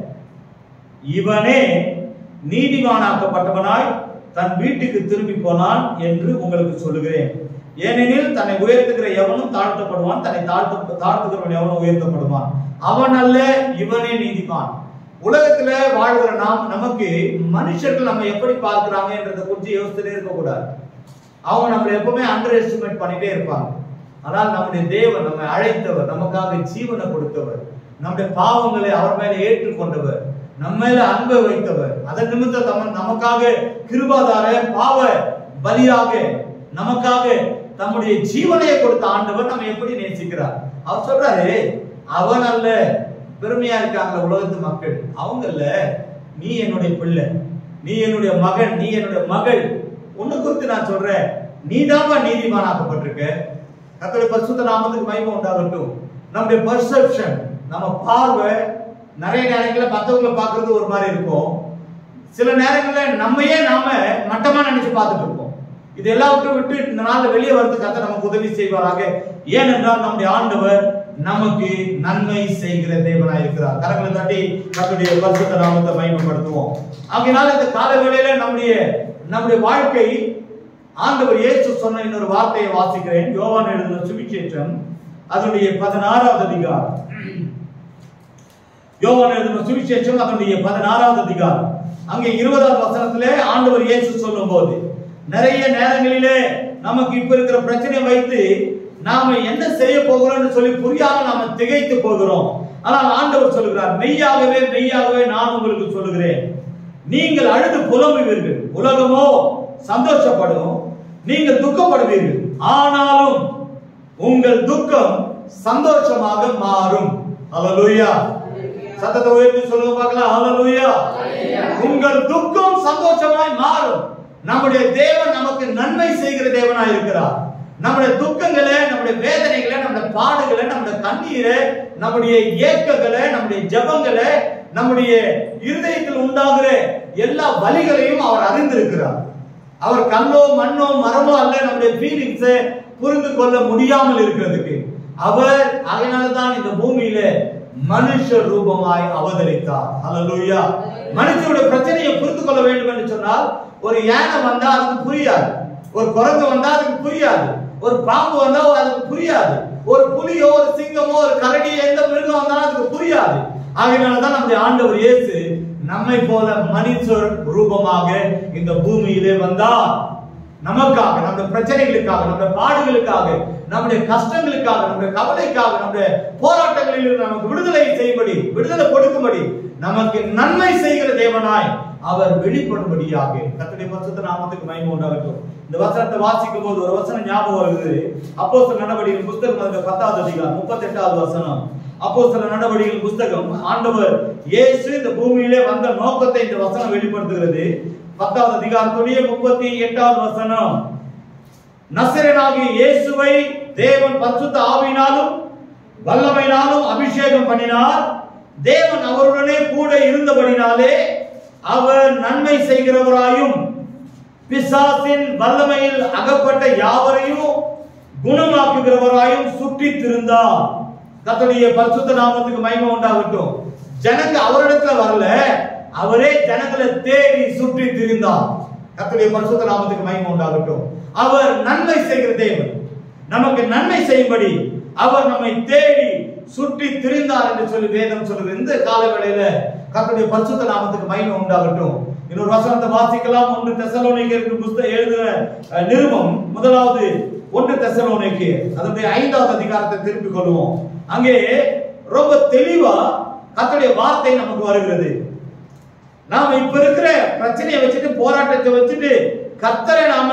இவனே நீதிமானாக்கப்பட்டவனாய் தன் வீட்டுக்கு திரும்பி போனான் என்று உங்களுக்கு சொல்லுகிறேன் ஏனெனில் தன்னை உயர்த்துகிற எவனும் தாழ்த்தப்படுவான் தன்னை தாழ்த்த தாழ்த்துகிறவன் எவனும் உயர்த்தப்படுவான் அவன் அல்ல இவனே நீதிமான் உலகத்துல வாழ்கிற நாம் நமக்கு மனுஷர்கள் நம்ம எப்படி பார்க்கிறாங்க என்றதை குறித்து யோசிச்சுட்டே இருக்கக்கூடாது அவங்க நம்மளை எப்பவுமே அண்டர் எஸ்டிமேட் பண்ணிட்டே இருப்பாங்க ஆனால் நம்முடைய தேவன் நம்மை அழைத்தவர் நமக்காக ஜீவனை கொடுத்தவர் நம்முடைய பாவங்களை அவர் மேல ஏற்றுக்கொண்டவர் நம்ம மேல அன்பை வைத்தவர் அதன் நிமித்தம் தம நமக்காக கிருபாதார பாவ பலியாக நமக்காக தம்முடைய ஜீவனையை கொடுத்த ஆண்டவர் நம்ம எப்படி நேசிக்கிறார் அவர் சொல்றாரு அவன் அல்ல பெருமையா இருக்காங்க உலகத்து மக்கள் அவங்க இல்ல நீ என்னுடைய பிள்ளை நீ என்னுடைய மகன் நீ என்னுடைய மகள் உன்னை குறித்து நான் சொல்றேன் நீதாம்மா நீதிமானாக்கப்பட்டிருக்க கர்த்தருடைய பரிசுத்த நாமத்துக்கு மகிமை உண்டாகட்டும் நம்முடைய பர்செப்ஷன் நம்ம பார்வை நிறைய நேரங்களில் மற்றவங்களை பார்க்கிறது ஒரு மாதிரி இருக்கும் சில நேரங்களில் நம்மையே நாம மட்டமா நினைச்சு பார்த்துட்டு இருப்போம் இது எல்லாவற்றையும் விட்டு இந்த நாள்ல வெளியே வரது கத்த நமக்கு உதவி செய்வாராக ஏனென்றால் நம்முடைய ஆண்டவர் நமக்கு நன்மை செய்கிற தேவனாய் இருக்கிறார் கரங்களை தட்டி நம்முடைய பரிசுத்த நாமத்தை மகிமைப்படுத்துவோம் ஆகையினால இந்த கால வேளையில நம்முடைய நம்முடைய வாழ்க்கை ஆண்டவர் இயேசு சொன்ன இன்னொரு வார்த்தையை வாசிக்கிறேன் யோவான் எழுதின சுவிசேஷம் அதனுடைய பதினாறாவது அதிகாரம் யோவான் எழுதின சுவிசேஷம் அதனுடைய பதினாறாவது அதிகாரம் அங்கே இருபதாவது வசனத்திலே ஆண்டவர் இயேசு சொல்லும் போது நிறைய நேரங்களிலே நமக்கு இப்ப இருக்கிற பிரச்சனையை வைத்து நாம என்ன செய்ய போகிறோம்னு சொல்லி புரியாம நாம திகைத்து போகிறோம் ஆனால் ஆண்டவர் சொல்லுகிறார் மெய்யாகவே மெய்யாகவே நான் உங்களுக்கு சொல்லுகிறேன் நீங்கள் அழுது புலம்புவீர்கள் உலகமோ சந்தோஷப்படும் நீங்கள் துக்கப்படுவீர்கள் ஆனாலும் உங்கள் துக்கம் சந்தோஷமாக மாறும் ஹalleluya சத்தத்தை உயர்த்தி சொல்லுங்க பார்க்கலாம் ஹalleluya உங்கள் துக்கம் சந்தோஷமாய் மாறும் நம்முடைய தேவன் நமக்கு நன்மை செய்கிற தேவனாய் இருக்கிறார் நம்முடைய துக்கங்களை நம்முடைய வேதனைகளை நம்முடைய பாடுகளை நம்முடைய கண்ணீரை நம்முடைய ஏக்கங்களை நம்முடைய ஜெபங்களை நம்முடைய இருதயத்தில் உண்டாகிற எல்லா வலிகளையும் அவர் அறிந்திருக்கிறார் அவர் கல்லோ மண்ணோ மரமோ அல்ல நம்முடைய ஃபீலிங்ஸை புரிந்து கொள்ள முடியாமல் இருக்கிறதுக்கு அவர் அதனாலதான் இந்த பூமியில மனுஷ ரூபமாய் அவதரித்தார் ஹalleluya மனுஷனுடைய பிரச்சனையை புரிந்து கொள்ள வேண்டும் என்று சொன்னால் ஒரு யானை வந்தா அதுக்கு புரியாது ஒரு குரங்கு வந்தா அதுக்கு புரியாது ஒரு பாம்பு வந்தா அதுக்கு புரியாது ஒரு புலியோ ஒரு சிங்கமோ ஒரு கரடி எந்த மிருகம் வந்தாலும் அதுக்கு புரியாது ஆகையினாலதான் நம்முடைய ஆண்டவர் இயேசு நம்மை போல மனுஷர் ரூபமாக இந்த பூமியிலே வந்தார் நமக்காக நம்முடைய பிரச்சனைகளுக்காக நம்முடைய பாடுகளுக்காக நம்முடைய கஷ்டங்களுக்காக நம்முடைய கவலைக்காக நம்முடைய போராட்டங்களில் இருந்து நமக்கு விடுதலை செய்யும்படி விடுதலை கொடுக்கும்படி நமக்கு நன்மை செய்கிற தேவனாய் அவர் வெளிப்படும்படியாக கர்த்தருடைய பரிசுத்த நாமத்துக்கு மகிமை உண்டாகட்டும் இந்த வசனத்தை வாசிக்கும் போது ஒரு வசனம் ஞாபகம் வருகிறது அப்போ சில நடவடிக்கைகள் புஸ்தகம் அதுல பத்தாவது அதிகாரம் முப்பத்தி எட்டாவது வசனம் அப்போ சில நடவடிக்கைகள் புஸ்தகம் ஆண்டவர் இயேசு இந்த பூமியிலே வந்த நோக்கத்தை இந்த வசனம் வெளிப்படுத்துகிறது பத்தாவது அதிகாரத்துடைய முப்பத்தி எட்டாவது வசனம் நசரனாகிய இயேசுவை தேவன் பரிசுத்த ஆவியினாலும் வல்லமையினாலும் அபிஷேகம் பண்ணினார் தேவன் அவருடனே கூட இருந்தபடினாலே அவர் நன்மை செய்கிறவராயும் பிசாசின் வல்லமையில் அகப்பட்ட யாவரையும் குணமாக்குகிறவராயும் சுற்றி திருந்தார் கர்த்தருடைய பரிசுத்த நாமத்துக்கு மகிமை உண்டாகட்டும் ஜனங்க அவரிடத்துல வரல அவரே ஜனங்களை தேடி சுற்றி திரிந்தார் கர்த்தருடைய பரிசுத்த நாமத்துக்கு மகிமை உண்டாகட்டும் அவர் நன்மை செய்கிற தேவன் நமக்கு நன்மை செய்யும்படி அவர் நம்மை தேடி சுற்றி திரிந்தார் என்று சொல்லி வேதம் சொல்லுது இந்த காலவேளையில கர்த்தருடைய பரிசுத்த நாமத்துக்கு மகிமை உண்டாகட்டும் இன்னொரு வசனத்தை வாசிக்கலாம் ஒன்று தெசலோனிக்கருக்கு புஸ்தகம் எழுதுற அஹ், நிருபம் முதலாவது ஒன்று தெசலோனிக்கு அதனுடைய ஐந்தாவது அதிகாரத்தை திருப்பிக் கொள்வோம் அங்கே ரொம்ப தெளிவா கர்த்தருடைய வார்த்தை நமக்கு வருகிறது நாம இப்ப இருக்கிற பிரச்சனையை வச்சுட்டு போராட்டத்தை வச்சுட்டு கர்த்தரை நாம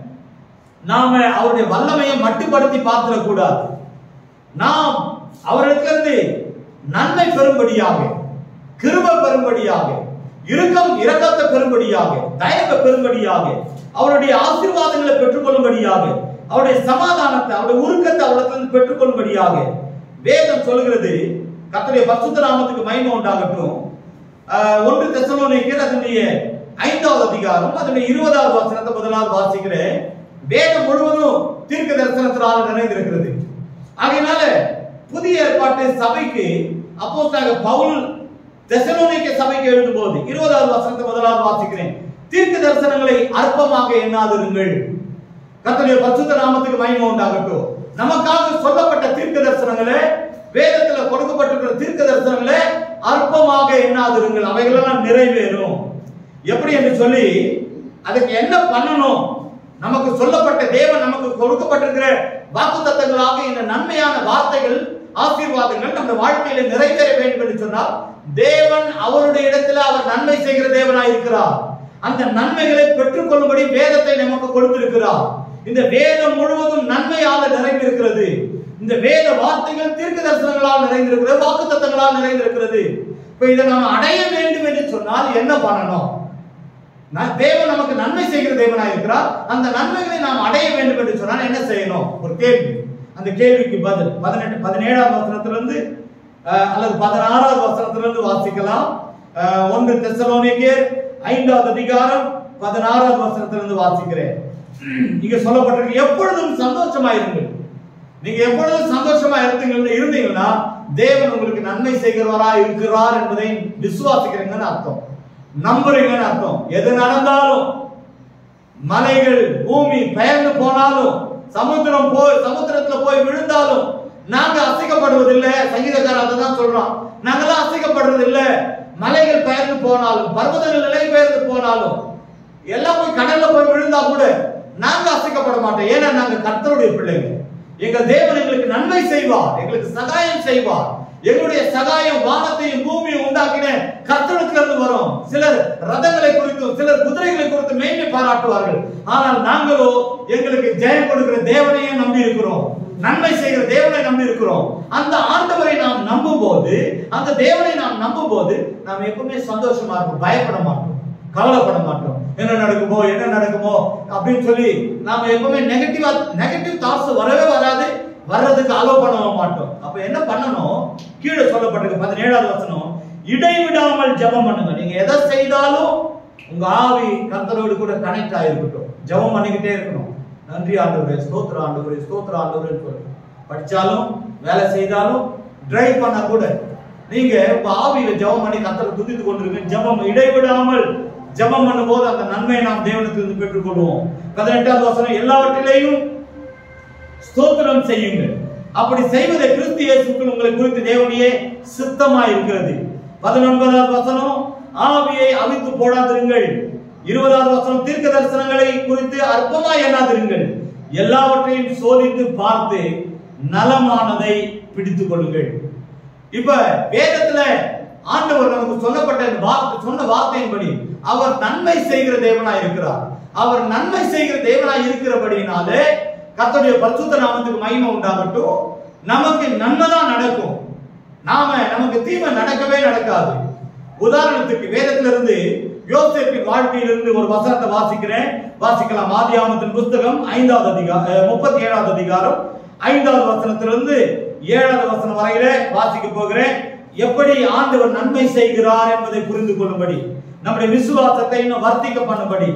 நாம அவருடைய வல்லமையை மட்டுப்படுத்தி பார்த்துடக் கூடாது நாம் அவரிடத்திலிருந்து நன்மை பெறும்படியாக கிருப பெறும்படியாக இரக்கம் இரக்கத்தை பெறும்படியாக தயவை பெறும்படியாக அவருடைய ஆசீர்வாதங்களை பெற்றுக்கொள்ளும்படியாக அவருடைய சமாதானத்தை அவருடைய உருக்கத்தை அவரிடத்திலிருந்து பெற்றுக்கொள்ளும்படியாக வேதம் சொல்கிறது கர்த்தருடைய பரிசுத்த நாமத்துக்கு மகிமை உண்டாகட்டும் ஆஹ், ஒன்று தெசலோனிக்கர் அதனுடைய ஐந்தாவது அதிகாரம் அதனுடைய இருபதாவது வசனத்தை முதலாவது வாசிக்கிறேன் வேதம் முழுவதும் தீர்க்க தரிசனத்தினால் நிறைந்திருக்கிறது ஆகையினால புதிய ஏற்பாட்டு சபைக்கு அப்போஸ்தலனாகிய பவுல் தெசலோனிக்க சபைக்கு எழுதும்போது இருபதாவது வசனத்தை முதலாவது வாசிக்கிறேன் தீர்க்க தரிசனங்களை அற்பமாக எண்ணாதிருங்கள் கர்த்தருடைய பரிசுத்த நாமத்துக்கு மகிமை உண்டாகட்டும் நமக்காக சொல்லப்பட்ட தீர்க்க தரிசனங்களே வேதத்துல கொடுக்கப்பட்டிருக்கிற தீர்க்க தரிசனங்களே அற்பமாக எண்ணாதிருங்கள் அவைகளெல்லாம் நிறைவேறும் எப்படி என்று சொல்லி அதுக்கு என்ன பண்ணணும் நமக்கு சொல்லப்பட்ட தேவன் நமக்கு கொடுக்கப்பட்டிருக்கிற வாக்குத்தத்தங்களாக இந்த நன்மையான வார்த்தைகள் ஆசீர்வாதங்கள் நம்ம வாழ்க்கையில நிறைவேற வேண்டும் என்று சொன்னால் தேவன் அவருடைய இடத்துல அவர் நன்மை செய்கிற தேவனாய் இருக்கிறார் அந்த நன்மைகளை பெற்றுக்கொள்ளும்படி வேதத்தை நமக்கு கொடுத்திருக்கிறார் இந்த வேதம் முழுவதும் நன்மையால நிறைந்திருக்கிறது இந்த வேத வார்த்தைகள் தீர்க்க தரிசனங்களால் நிறைந்திருக்கிறது வாக்குத்தத்தங்களால் நிறைந்திருக்கிறது இப்ப இதை நாம் அடைய வேண்டும் என்று சொன்னால் என்ன பண்ணணும் ந- தேவன் நமக்கு நன்மை செய்கிற தேவனாய் இருக்கிறார் அந்த நன்மைகளை நாம் அடைய வேண்டும் என்று சொன்னால் என்ன செய்யணும் ஒரு கேள்வி அந்த கேள்விக்கு பதில் பதினெட்டு பதினேழாவது வசனத்திலிருந்து அஹ், அல்லது பதினாறாவது வசனத்திலிருந்து வாசிக்கலாம் அஹ், ஒன்று தெசலோனிக்கேர் ஐந்தாவது அதிகாரம் பதினாறாவது வசனத்திலிருந்து வாசிக்கிறேன் இங்க சொல்லப்பட்டிருக்கு எப்பொழுதும் சந்தோஷமா இருங்கள் நீங்க எப்பொழுதும் சந்தோஷமா இருந்தீங்க இருந்தீங்கன்னா தேவன் உங்களுக்கு நன்மை செய்கிறவரா இருக்கிறார் என்பதை விசுவாசிக்கிறீங்கன்னு அர்த்தம் நம்புறீங்கன்னு அர்த்தம் எது நடந்தாலும் மலைகள் பூமி பெயர்ந்து போனாலும் சமுத்திரம் போய் சமுத்திரத்துல போய் விழுந்தாலும் நாங்க அசைக்கப்படுவதில்லை சங்கீதக்காரர் அதை தான் சொல்றோம் நாங்கெல்லாம் அசைக்கப்படுறது இல்ல மலைகள் பெயர்ந்து போனாலும் பர்வதங்கள் நிலை பெயர்ந்து போனாலும் எல்லாம் போய் கடல்ல போய் விழுந்தா கூட நாங்க அசைக்கப்பட மாட்டோம் ஏன்னா நாங்க கர்த்தருடைய பிள்ளைங்க எங்க தேவன் எங்களுக்கு நன்மை செய்வார் எங்களுக்கு சகாயம் செய்வார் எங்களுடைய சகாயம் வானத்தையும் பூமியும் உண்டாக்கின கர்த்தரிடத்திலிருந்து வரும் சிலர் ரதங்களை குறித்தும் சிலர் குதிரைகளை குறித்து மேன்மை பாராட்டுவார்கள் ஆனால் நாங்களோ எங்களுக்கு ஜெயம் கொடுக்கிற தேவனையே நம்பி இருக்கிறோம் நன்மை செய்கிற தேவனை நம்பி இருக்கிறோம் அந்த ஆண்டவரை நாம் நம்பும் போது அந்த தேவனை நாம் நம்பும் போது நாம் எப்பவுமே சந்தோஷமா இருப்போம் பயப்பட மாட்டோம் கவலைப்பட மாட்டோம் என்ன நடக்குமோ என்ன நடக்குமோ அப்படின்னு சொல்லி நாம எப்பவுமே நெகட்டிவா நெகட்டிவ் தாட்ஸ் வரவே வராது வர்றதுக்கு அலோவ் பண்ண மாட்டோம் அப்ப என்ன பண்ணணும் கீழே சொல்லப்பட்டிருக்கு பதினேழாவது வசனம் இடைவிடாமல் ஜெபம் பண்ணுங்க நீங்க எதை செய்தாலும் உங்க ஆவி கர்த்தரோடு கூட கனெக்ட் ஆயிருக்கட்டும் ஜெபம் பண்ணிக்கிட்டே இருக்கணும் நன்றி ஆண்டவரே ஸ்தோத்திர ஆண்டவரே ஸ்தோத்திர ஆண்டவரே சொல்லு படிச்சாலும் வேலை செய்தாலும் டிரைவ் பண்ணா கூட நீங்க உங்க ஆவியில ஜெபம் பண்ணி கர்த்தரை துதித்து கொண்டிருக்க ஜெபம் இடைவிடாமல் ஜெபம் பண்ணும்போது அந்த நன்மையை நாம் தேவனத்திலிருந்து பெற்றுக்கொள்வோம் பதினெட்டாவது வசனம் எல்லாவற்றிலேயும் ஸ்தோத்திரம் செய்யுங்கள் அப்படி செய்வதை கிறிஸ்து இயேசுக்குள் உங்களை குறித்து தேவனையே சித்தமா இருக்கிறது பதினொன்பதாவது வசனம் ஆவியை அவித்து போடாதிருங்கள் இருபதாவது வசனம் தீர்க்க தரிசனங்களை குறித்து அற்பமா எண்ணாதிருங்கள் எல்லாவற்றையும் சோதித்து பார்த்து நலமானதை பிடித்துக் கொள்ளுங்கள் இப்ப வேதத்துல ஆண்டவர் நமக்கு சொல்லப்பட்ட இந்த வார்த்தை சொன்ன வார்த்தையின்படி அவர் நன்மை செய்கிற தேவனாய் இருக்கிறார் அவர் நன்மை செய்கிற தேவனாய் இருக்கிறபடினாலே கர்த்தருடைய பரிசுத்த நாமத்துக்கு மகிமை உண்டாகட்டும் நமக்கு நன்மை தான் நடக்கும் நாம நமக்கு தீமை நடக்கவே நடக்காது உதாரணத்துக்கு வேதத்திலிருந்து யோசேப்பின் வாழ்க்கையிலிருந்து ஒரு வசனத்தை வாசிக்கிறேன் வாசிக்கலாம் ஆதியாமத்தின் புஸ்தகம் ஐந்தாவது அதிகாரம் முப்பத்தி ஏழாவது அதிகாரம் ஐந்தாவது வசனத்திலிருந்து ஏழாவது வசனம் வரையில வாசிக்க போகிறேன் எப்படி ஆண்டவர் நன்மை செய்கிறார் என்பதை புரிந்து கொள்ளும்படி நம்முடைய விசுவாசத்தை இன்னும் வர்த்திக்க பண்ணும்படி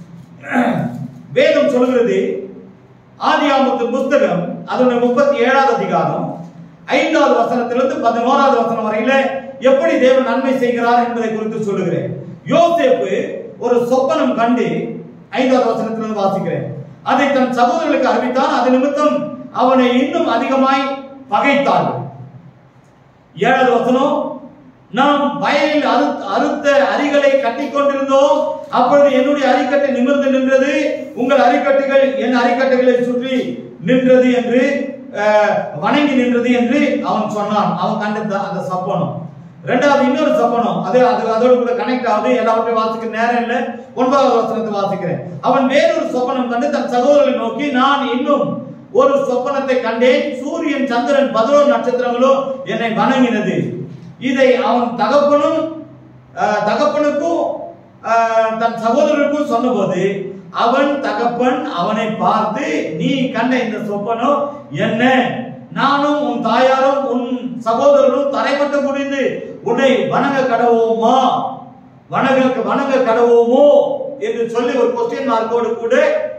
வேதம் சொல்கிறது ஆதியாமத்து புஸ்தகம் அதனுடைய முப்பத்தி ஏழாவது அதிகாரம் ஐந்தாவது வசனத்திலிருந்து பதினோராவது வசனம் வரையில எப்படி தேவன் நன்மை செய்கிறார் என்பதை குறித்து சொல்லுகிறேன் யோசேப்பு ஒரு சொப்பனம் கண்டு ஐந்தாவது வசனத்திலிருந்து வாசிக்கிறேன் அதை தன் சகோதரர்களுக்கு அறிவித்தான் அது நிமித்தம் அவனை இன்னும் அதிகமாய் பகைத்தான் ஏழாவது வசனம் நாம் வயலில் அறுத்த அறுத்த அரிகளை கட்டி கொண்டிருந்தோம் அப்பொழுது என்னுடைய அரிக்கட்டை நிமிர்ந்து நின்றது உங்கள் அரிக்கட்டுகள் என் அரிக்கட்டைகளை சுற்றி நின்றது என்று அஹ், வணங்கி நின்றது என்று அவன் சொன்னான் அவன் கண்ட த- அந்த சப்பனம் ரெண்டாவது இன்னொரு சப்பனம் அது அது அதோட கூட கனெக்ட் ஆகுது எல்லாவற்றையும் வாசிக்க நேரம் இல்லை ஒன்பதாவது வசனத்தை வாசிக்கிறேன் அவன் வேறொரு சொப்பனம் கண்டு தன் சகோதரனை நோக்கி நான் இன்னும் ஒரு சொப்பனத்தை கண்டேன் சூரியன் சந்திரன் பதினோரு நட்சத்திரங்களோ என்னை வணங்கினது இதை அவன் தகப்பனும் அஹ், தகப்பனுக்கும் அஹ், தன் சகோதரருக்கும் சொன்னபோது அவன் தகப்பன் அவனை பார்த்து நீ கண்ட இந்த சொப்பனம் என்ன நானும் உன் தாயாரும் உன் சகோதரரும் தரைப்பட்டு முடிந்து உன்னை வணங்க கடவோமா வணங்க வணங்க கடவோமோ என்று சொல்லி ஒரு கொஸ்டின் மார்க்கோடு கூட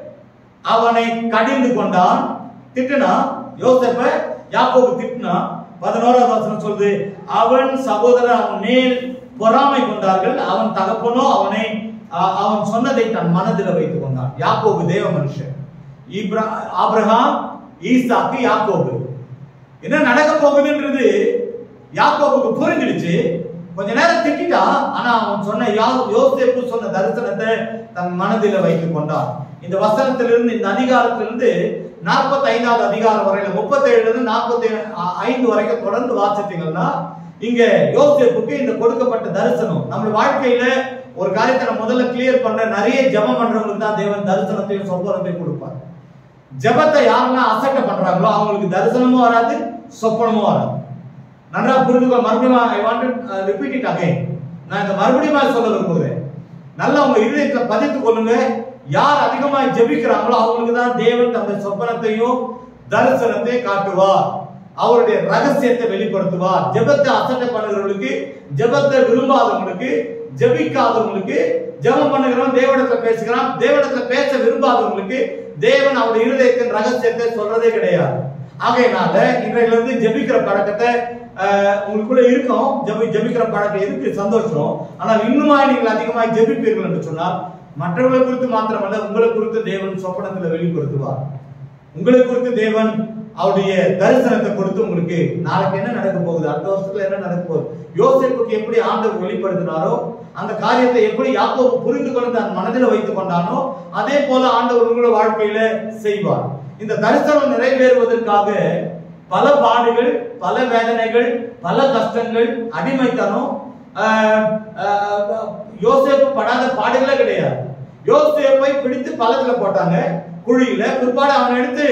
அவனை கடிந்து கொண்டான் திட்டுனா யோசேப்ப யாக்கோபு திட்டுனா பதினோராவது வசனம் சொல்லுது அவன் சகோதரர் அவன் மேல் பொறாமை கொண்டார்கள் அவன் தகப்பனோ அவனை அ- அவன் சொன்னதை தன் மனதில் வைத்துக் கொண்டான் யாக்கோபு தேவ மனுஷன் இப்ரா ஆபிரகாம் ஈசாக்கு யாக்கோபு என்ன நடக்க போகுதுன்றது யாக்கோபுக்கு புரிஞ்சிடுச்சு கொஞ்ச நேரம் திட்டிட்டா ஆனா அவன் சொன்ன யா- யோசேப்பு சொன்ன தரிசனத்தை தன் மனதில வைத்துக் கொண்டான் இந்த வசனத்திலிருந்து இந்த அதிகாரத்திலிருந்து நாற்பத்தி ஐந்தாவது அதிகாரம் வரையில முப்பத்தி ஏழுல இருந்து நாற்பத்தி ஐந்து வரைக்கும் தொடர்ந்து வாசித்தீங்கன்னா இங்க யோசேப்புக்கு இந்த கொடுக்கப்பட்ட தரிசனம் நம்ம வாழ்க்கையில ஒரு காரியத்தை நான் முதல்ல கிளியர் பண்ற நிறைய ஜெபம் பண்றவங்களுக்கு தான் தேவன் தரிசனத்தையும் சொப்பனத்தையும் கொடுப்பார் ஜெபத்தை யாரெல்லாம் அசட்டை பண்றாங்களோ அவங்களுக்கு தரிசனமும் வராது சொப்பனமும் வராது நன்றா புரிந்துக்கோ மறுபடியும் I want repeat it again நான் இந்த மறுபடியும் சொல்ல விரும்புகிறேன் நல்லா உங்க இதயத்தை பதித்துக் கொள்ளுங்க யார் அதிகமாக ஜெபிக்கிறாங்களோ அவங்களுக்கு தான் தேவன் தம்முடைய சொப்பனத்தையும் தரிசனத்தையும் காட்டுவார் அவருடைய ரகசியத்தை வெளிப்படுத்துவார் ஜெபத்தை அசட்டை பண்ணுகிறவங்களுக்கு ஜெபத்தை விரும்பாதவங்களுக்கு ஜெபிக்காதவங்களுக்கு ஜெபம் பண்ணுகிறவன் தேவனிடத்துல பேசுகிறான் தேவனிடத்துல பேச விரும்பாதவங்களுக்கு தேவன் அவருடைய இருதயத்தின் ரகசியத்தை சொல்றதே கிடையாது ஆகையினால இன்றையிலிருந்து ஜெபிக்கிற பழக்கத்தை ஆஹ், உங்களுக்குள்ள இருக்கும் ஜெபி ஜெபிக்கிற பழக்கம் இருக்கு சந்தோஷம் ஆனால் இன்னுமாய் நீங்கள் அதிகமாக ஜெபிப்பீர்கள் என்று சொன்னால் மற்றவர்களை குறித்து மாத்திரமல்ல உங்களை குறித்து தேவன் சொப்பனத்தில் வெளிப்படுத்துவார் உங்களை குறித்து தேவன் அவருடைய தரிசனத்தை கொடுத்து உங்களுக்கு நாளைக்கு என்ன நடக்க போகுது அடுத்த வருஷத்துல என்ன நடக்க போகுது யோசேப்புக்கு எப்படி ஆண்டவர் வெளிப்படுத்தினாரோ அந்த காரியத்தை எப்படி யாக்கோபு புரிந்து கொண்டு தன் மனதில் வைத்துக் கொண்டானோ அதே போல ஆண்டவர் உங்களோட வாழ்க்கையில செய்வார் இந்த தரிசனம் நிறைவேறுவதற்காக பல பாடுகள் பல வேதனைகள் பல கஷ்டங்கள் அடிமைத்தனம் ஆஹ், ஆஹ், யோசேப்பு படாத பாடுகளே கிடையாது யோசேப்பை பிடித்து பள்ளத்துல போட்டாங்க குழியில பிற்பாடு அவனை எடுத்து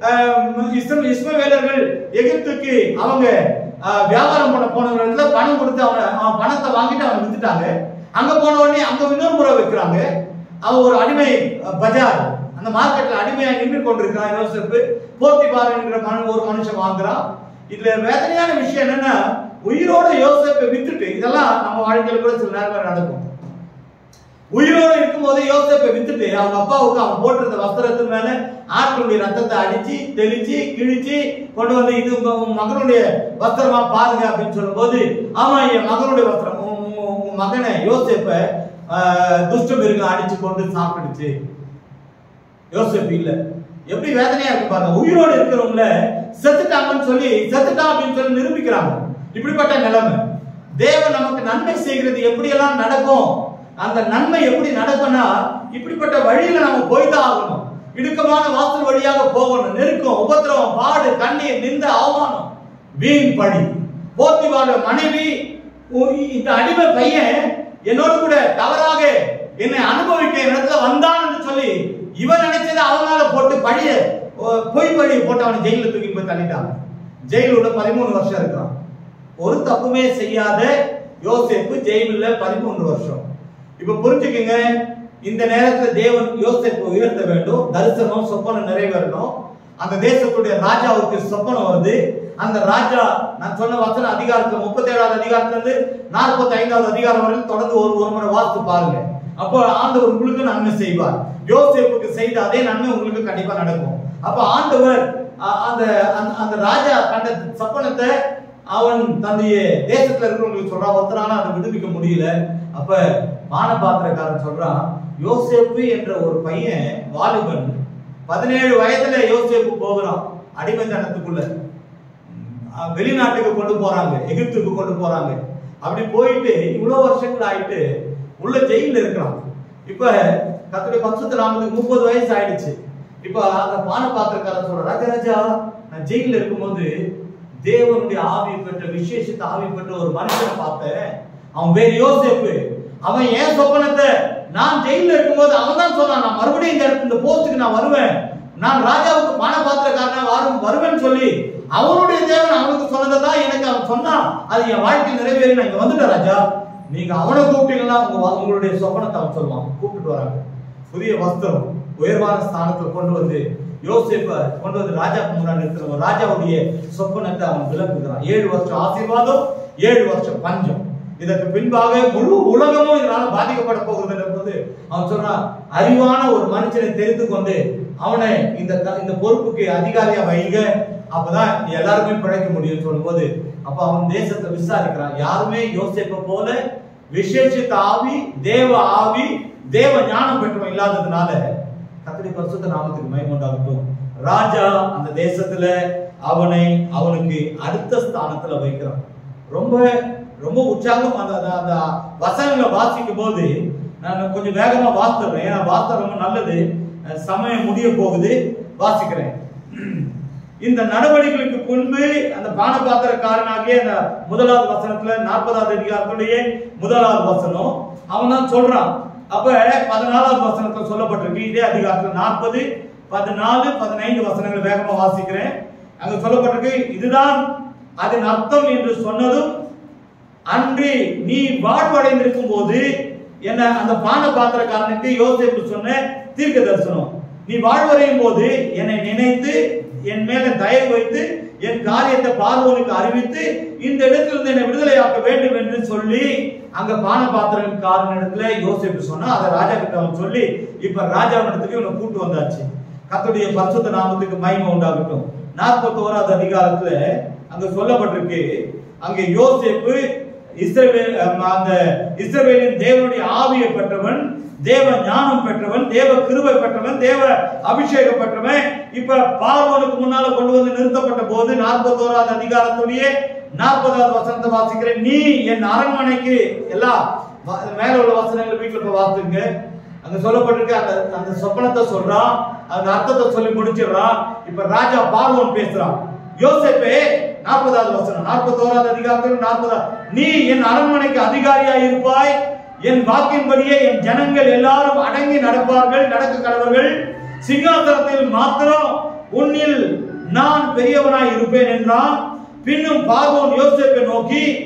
ஆஹ், இஸ்ம இஸ்மவேலர்கள் எகிப்துக்கு அவங்க ஆஹ், வியாபாரம் பண்ண போனவங்க இடத்துல பணம் கொடுத்து அவனை அவன் பணத்தை வாங்கிட்டு அவனை வித்துட்டாங்க அங்க போன உடனே அங்க இன்னொரு முறை வைக்கிறாங்க அவன் ஒரு அடிமை அஹ், பஜார் அந்த மார்க்கெட்ல அடிமையா நின்று கொண்டிருக்கிறான் யோசப்பு போர்த்திபார் என்கிற மனு ஒரு மனுஷன் வாங்குறான் இதுல வேதனையான விஷயம் என்னன்னா உயிரோட யோசப்பை வித்துட்டு இதெல்லாம் நம்ம வாழ்க்கையில கூட சில நேரங்கள் நடக்கும் உயிரோடு இருக்கும்போது யோசேப்பை வித்துட்டு அவங்க அப்பாவுக்கு அவன் போட்டிருந்த வஸ்திரத்தின் மேல ஆட்களுடைய ரத்தத்தை அடிச்சு தெளிச்சு கிழிச்சு கொண்டு வந்து இது உங்க உங்க மகனுடைய வஸ்திரமா பாருங்க அப்படின்னு சொல்லும்போது ஆமா என் மகனுடைய வஸ்திரம் உன் உன் உன் மகனை யோசேப்ப துஷ்ட மிருகம் அடிச்சு கொண்டு சாப்பிடுச்சு யோசேப்பு இல்ல எப்படி வேதனையா இருக்கு பாருங்க உயிரோடு இருக்கிறவங்கள செத்துட்டாங்கன்னு சொல்லி செத்துட்டான் அப்படின்னு சொல்லி நிரூபிக்கிறாங்க இப்படிப்பட்ட நிலைமை தேவன் நமக்கு நன்மை செய்கிறது எப்படியெல்லாம் நடக்கும் அந்த நன்மை எப்படி நடக்கும்னா இப்படிப்பட்ட வழியில நம்ம போய்தான் ஆகணும் இடுக்கமான வாசல் வழியாக போகணும் நெருக்கம் உபத்திரவம் பாடு கண்ணீர் நிந்த அவமானம் வீண் பழி போத்திவாட மனைவி உ- இந்த அடிமை பையன் என்னோட கூட தவறாக என்னை அனுபவிக்க என் இடத்துல வந்தான் என்று சொல்லி இவன் நினைச்சதை அவனால போட்டு பழிய ஓ, பொய் பழியை போட்டு அவனை ஜெயில தூக்கி போய் தள்ளிட்டாங்க ஜெயிலுள்ள பதிமூணு வருஷம் இருக்கிறான் ஒரு தப்புமே செய்யாத யோசேப்பு ஜெயிலுல பதிமூன்று வருஷம் இப்ப புரிஞ்சுக்கங்க இந்த நேரத்துல தேவன் யோசேப்பு உயர்த்த வேண்டும் தரிசனம் சொப்பனம் நிறைவேறணும் அந்த தேசத்துடைய ராஜாவுக்கு சொப்பனம் வருது அந்த ராஜா நான் சொன்ன வசன அதிகாரத்துல முப்பத்தி ஏழாவது அதிகாரத்துல இருந்து நாற்பத்தி ஐந்தாவது அதிகாரம் வரைக்கும் தொடர்ந்து ஒரு ஒரு முறை வாசித்து பாருங்க அப்போ ஆண்டவர் உங்களுக்கு நன்மை செய்வார் யோசேப்புக்கு செய்த அதே நன்மை உங்களுக்கு கண்டிப்பா நடக்கும் அப்ப ஆண்டவர் அ- அந்த அந்த- அந்த ராஜா கண்ட சொப்பனத்தை அவன் தன்னுடைய தேசத்துல இருக்கிறவங்களுக்கு சொல்றான் ஒருத்தரால அதை விடுவிக்க முடியல அப்ப மானபாத்திரக்காரன் சொல்றான் யோசேப்பு என்ற ஒரு பையன் வாலிபன் பதினேழு வயதுல யோசேப்பு போகிறான் அடிமைத்தனத்துக்குள்ள அஹ் வெளிநாட்டுக்கு கொண்டு போறாங்க எகிப்துக்கு கொண்டு போறாங்க அப்படி போயிட்டு இவ்வளவு வருஷங்கள் ஆயிட்டு உள்ள ஜெயில இருக்கிறான் இப்ப கத்துடைய பட்சத்து நாமத்துக்கு முப்பது வயசு ஆயிடுச்சு இப்ப அந்த பான பாத்திரக்காரன் சொல்ற ராஜராஜா நான் ஜெயில இருக்கும்போது தேவனுடைய ஆவி பெற்ற விசேஷத்தை ஆவி பெற்ற ஒரு மனுஷனை பார்த்தேன் அவன் பேர் யோசேப்பு அவன் ஏன் சொப்பனத்தை நான் ஜெயில இருக்கும்போது அவன் தான் சொன்னான் நான் மறுபடியும் இந்த இடத்துல இந்த போஸ்டுக்கு நான் வருவேன் நான் ராஜாவுக்கு பான பாத்திரக்காரனா வரும் வருவேன்னு சொல்லி அவனுடைய தேவன் அவனுக்கு சொன்னதை தான் எனக்கு அவன் சொன்னான் அது என் வாழ்க்கையில் நிறைவேறி நான் இங்க வந்துட்டேன் ராஜா நீங்க அவனை கூப்பிட்டீங்கன்னா உங்க வா- உங்களுடைய சொப்பனத்தை அவன் சொல்லுவான் கூப்பிட்டு வராங்க புதிய வஸ்திரம் உயர்வான ஸ்தானத்துல கொண்டு வந்து யோசேப்ப கொண்டு வந்து ராஜா முன்னாடி நிறுத்தினவன் ராஜாவுடைய சொப்பனத்தை அவன் விளக்குகிறான் ஏழு வருஷம் ஆசீர்வாதம் ஏழு வருஷம் பஞ்சம் இதற்கு பின்பாக முழு உலகமும் இதனால பாதிக்கப்பட போகிறது என்பது அவன் சொல்றான் அறிவான ஒரு மனுஷனை தெரிந்து கொண்டு அவனை இந்த க- இந்த பொறுப்புக்கு அதிகாரியா வைங்க அப்பதான் எல்லாருமே பிழைக்க முடியும்னு சொல்லும்போது அப்ப அவன் தேசத்தை விசாரிக்கிறான் யாருமே யோசேப்ப போல விசேஷித்த ஆவி தேவ ஆவி தேவ ஞானம் பெற்றவன் இல்லாததுனால கத்தடி பரிசுத்த நாமத்துக்கு மயமுண்டாகட்டும் ராஜா அந்த தேசத்துல அவனை அவனுக்கு அடுத்த ஸ்தானத்துல வைக்கிறான் ரொம்ப ரொம்ப உற்சாகம் அந்த அந்த- அந்த வசனங்களை வாசிக்கும் போது நான் கொஞ்சம் வேகமா வாசித்துறேன் ஏன்னா வாசித்தா ரொம்ப நல்லது அஹ் சமயம் முடிய போகுது வாசிக்கிறேன் இந்த நடவடிக்கைகளுக்கு முன்பு அந்த பானபாத்திரக்காரனாகிய அந்த முதலாவது வசனத்துல நாற்பதாவது அதிகாரத்துடைய முதலாவது வசனம் அவன் தான் சொல்றான் அப்ப பதினாலாவது வசனத்துல சொல்லப்பட்டிருக்கு இதே அதிகாரத்துல நாற்பது பதினாலு பதினைந்து வசனங்கள் வேகமா வாசிக்கிறேன் அங்க சொல்லப்பட்டிருக்கு இதுதான் அதன் அர்த்தம் என்று சொன்னதும் அன்று நீ வாழ்வடைந்திருக்கும் போது என்ன அந்த பான பாத்திரக்காரனுக்கு யோசேப்பு சொன்ன தீர்க்க தரிசனம் நீ வாழ்வடையும் போது என்னை நினைத்து என் மேல தயவு வைத்து என் காரியத்தை பார்வோனுக்கு அறிவித்து இந்த இடத்திலிருந்து என்னை விடுதலையாக்க வேண்டும் என்று சொல்லி அங்க பான பாத்திரக்காரன் இடத்துல யோசேப்பு சொன்னா அதை ராஜா கிட்ட அவன் சொல்லி இப்ப ராஜாவிடத்துக்கு இவனை கூட்டு வந்தாச்சு கர்த்தருடைய பரிசுத்த நாமத்துக்கு மகிமை உண்டாகட்டும் நாற்பத்தி ஓராவது அதிகாரத்துல அங்க சொல்லப்பட்டிருக்கு அங்க யோசேப்பு இஸ்ரவேல் அம், அந்த இஸ்ரவேலின் தேவனுடைய ஆவியை பெற்றவன் தேவ ஞானம் பெற்றவன் தேவ கிருபை பெற்றவன் தேவ அபிஷேகம் பெற்றவன் இப்ப பார்வோனுக்கு முன்னால கொண்டு வந்து நிறுத்தப்பட்ட போது நாற்பத்தோராவது அதிகாரத்துடைய நாற்பதாவது வசனத்தை வாசிக்கிறேன் நீ என் அரண்மனைக்கு எல்லாம் வ- மேல உள்ள வசனங்கள் வீட்டுல போய் வாசிங்க அங்க சொல்லப்பட்டிருக்கு அந்த அந்த சொப்பனத்தை சொல்றான் அந்த அர்த்தத்தை சொல்லி முடிச்சிடுறான் இப்ப ராஜா பார்வோன் பேசுறான் யோசேப்பே நாற்பதாவது வசனம் நாற்பத்தோராவது அதிகாரத்தில் நாற்பதா நீ என் அரண்மனைக்கு அதிகாரியா இருப்பாய் என் வாக்கின்படியே என் ஜனங்கள் எல்லாரும் அடங்கி நடப்பார்கள் நடக்க கடவர்கள் சிங்காசனத்தில் மாத்திரம் உன்னில் நான் பெரியவனாய் இருப்பேன் என்றான் பின்னும் பார்வோன் யோசேப்பை நோக்கி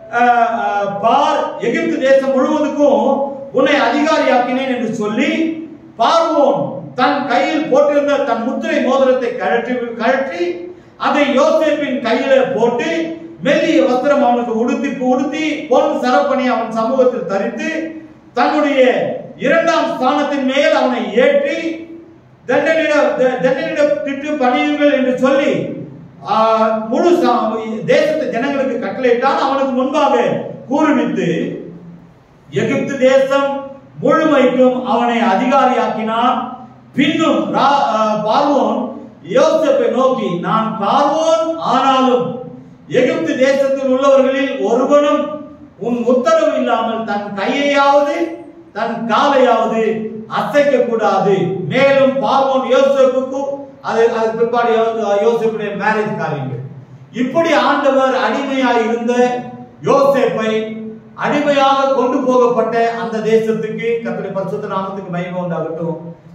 அஹ், அஹ், பார் எகிப்து தேசம் முழுவதுக்கும் உன்னை அதிகாரியாக்கினேன் என்று சொல்லி பார்வோன் தன் கையில் போட்டிருந்த தன் முத்திரை மோதிரத்தை கழற்றி கழற்றி அதை யோசேப்பின் கையில போட்டு மெல்லிய வஸ்திரம் அவனுக்கு உடுத்தி உடுத்தி பொன் சரப்பணி அவன் சமூகத்தில் தரித்து தன்னுடைய இரண்டாம் ஸ்தானத்தின் மேல் அவனை ஏற்றி தண்டனிட த- தண்டனிடத்திற்கு பணியுங்கள் என்று சொல்லி ஆ, முழு சா- தேசத்து ஜனங்களுக்கு கட்டளையிட்டான் அவனுக்கு முன்பாக கூறுவித்து எகிப்து தேசம் முழுமைக்கும் அவனை அதிகாரியாக்கினான் பின்னும் ரா- ஆ, பார்வோன் யோசேப்பை நோக்கி நான் பார்வோன் ஆனாலும் எகிப்து தேசத்தில் உள்ளவர்களில் ஒருவனும் உன் உத்தரவு இல்லாமல் தன் கையையாவது தன் காலையாவது அசைக்க கூடாது மேலும் பார்வோன் யோசேப்புக்கும் அது அது பிற்பாடு யோ- யோசேப்புடைய மேரேஜ் காரியங்கள் இப்படி ஆண்டவர் அடிமையாய் இருந்த யோசேப்பை அடிமையாக கொண்டு போகப்பட்ட அந்த தேசத்துக்கு கர்த்தருடைய பரிசுத்த நாமத்துக்கு மகிமை உண்டாகட்டும்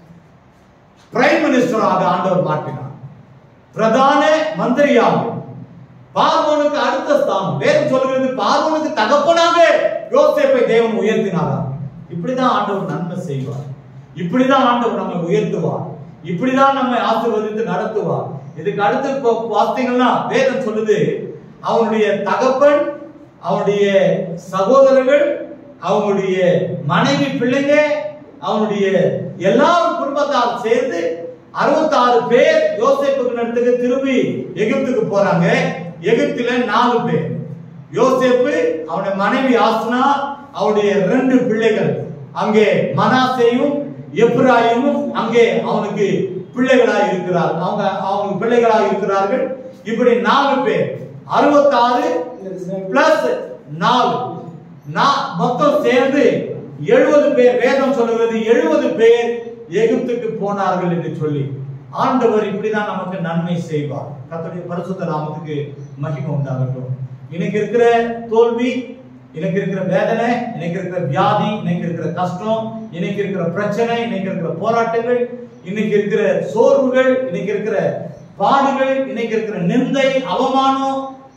பிரைம் மினிஸ்டராக ஆண்டவர் மாற்றினார் பிரதான மந்திரியாக பார்வோனுக்கு அடுத்த ஸ்தானம் வேதம் சொல்கிறது பார்வோனுக்கு தகப்பனாக யோசேப்பை தேவன் உயர்த்தினாராம் இப்படிதான் ஆண்டவர் நன்மை செய்வார் இப்படிதான் ஆண்டவர் நம்மை உயர்த்துவார் இப்படிதான் நம்மை ஆசீர்வதித்து நடத்துவார் இதுக்கு அடுத்து இப்போ பார்த்தீங்கன்னா வேதம் சொல்லுது அவனுடைய தகப்பன் அவனுடைய சகோதரர்கள் அவனுடைய மனைவி பிள்ளைங்க அவனுடைய எல்லா குடும்பத்தார் சேர்ந்து அறுபத்தாறு பேர் யோசேப்புக்கு இடத்துக்கு திரும்பி எகிப்துக்கு போறாங்க எகிப்துல நாலு பேர் யோசேப்பு அவனுடைய மனைவி ஆஸ்னா அவருடைய ரெண்டு பிள்ளைகள் அங்கே மனாசேயும் எப்ராயிமும் அங்கே அவனுக்கு பிள்ளைகளாய் இருக்கிறார் அவங்க அவங்க பிள்ளைகளாய் இருக்கிறார்கள் இப்படி நாலு பேர் அறுபத்தாறு பிளஸ் நாலு நா- மொத்தம் சேர்ந்து எழுபது பேர் வேதம் சொல்லுகிறது எழுபது பேர் எகிப்துக்கு போனார்கள் என்று சொல்லி ஆண்டவர் இப்படிதான் நமக்கு நன்மை செய்வார் கர்த்தருடைய பரிசுத்த நாமத்துக்கு மகிமை உண்டாகட்டும் இன்னைக்கு இருக்கிற தோல்வி இன்னைக்கு இருக்கிற வேதனை இன்னைக்கு இருக்கிற வியாதி இன்னைக்கு இருக்கிற கஷ்டம் இன்னைக்கு இருக்கிற பிரச்சனை இன்னைக்கு இருக்கிற போராட்டங்கள் இன்னைக்கு இருக்கிற சோர்வுகள் இன்னைக்கு இருக்கிற பாடுகள் இன்னைக்கு இருக்கிற நிந்தை அவமானம்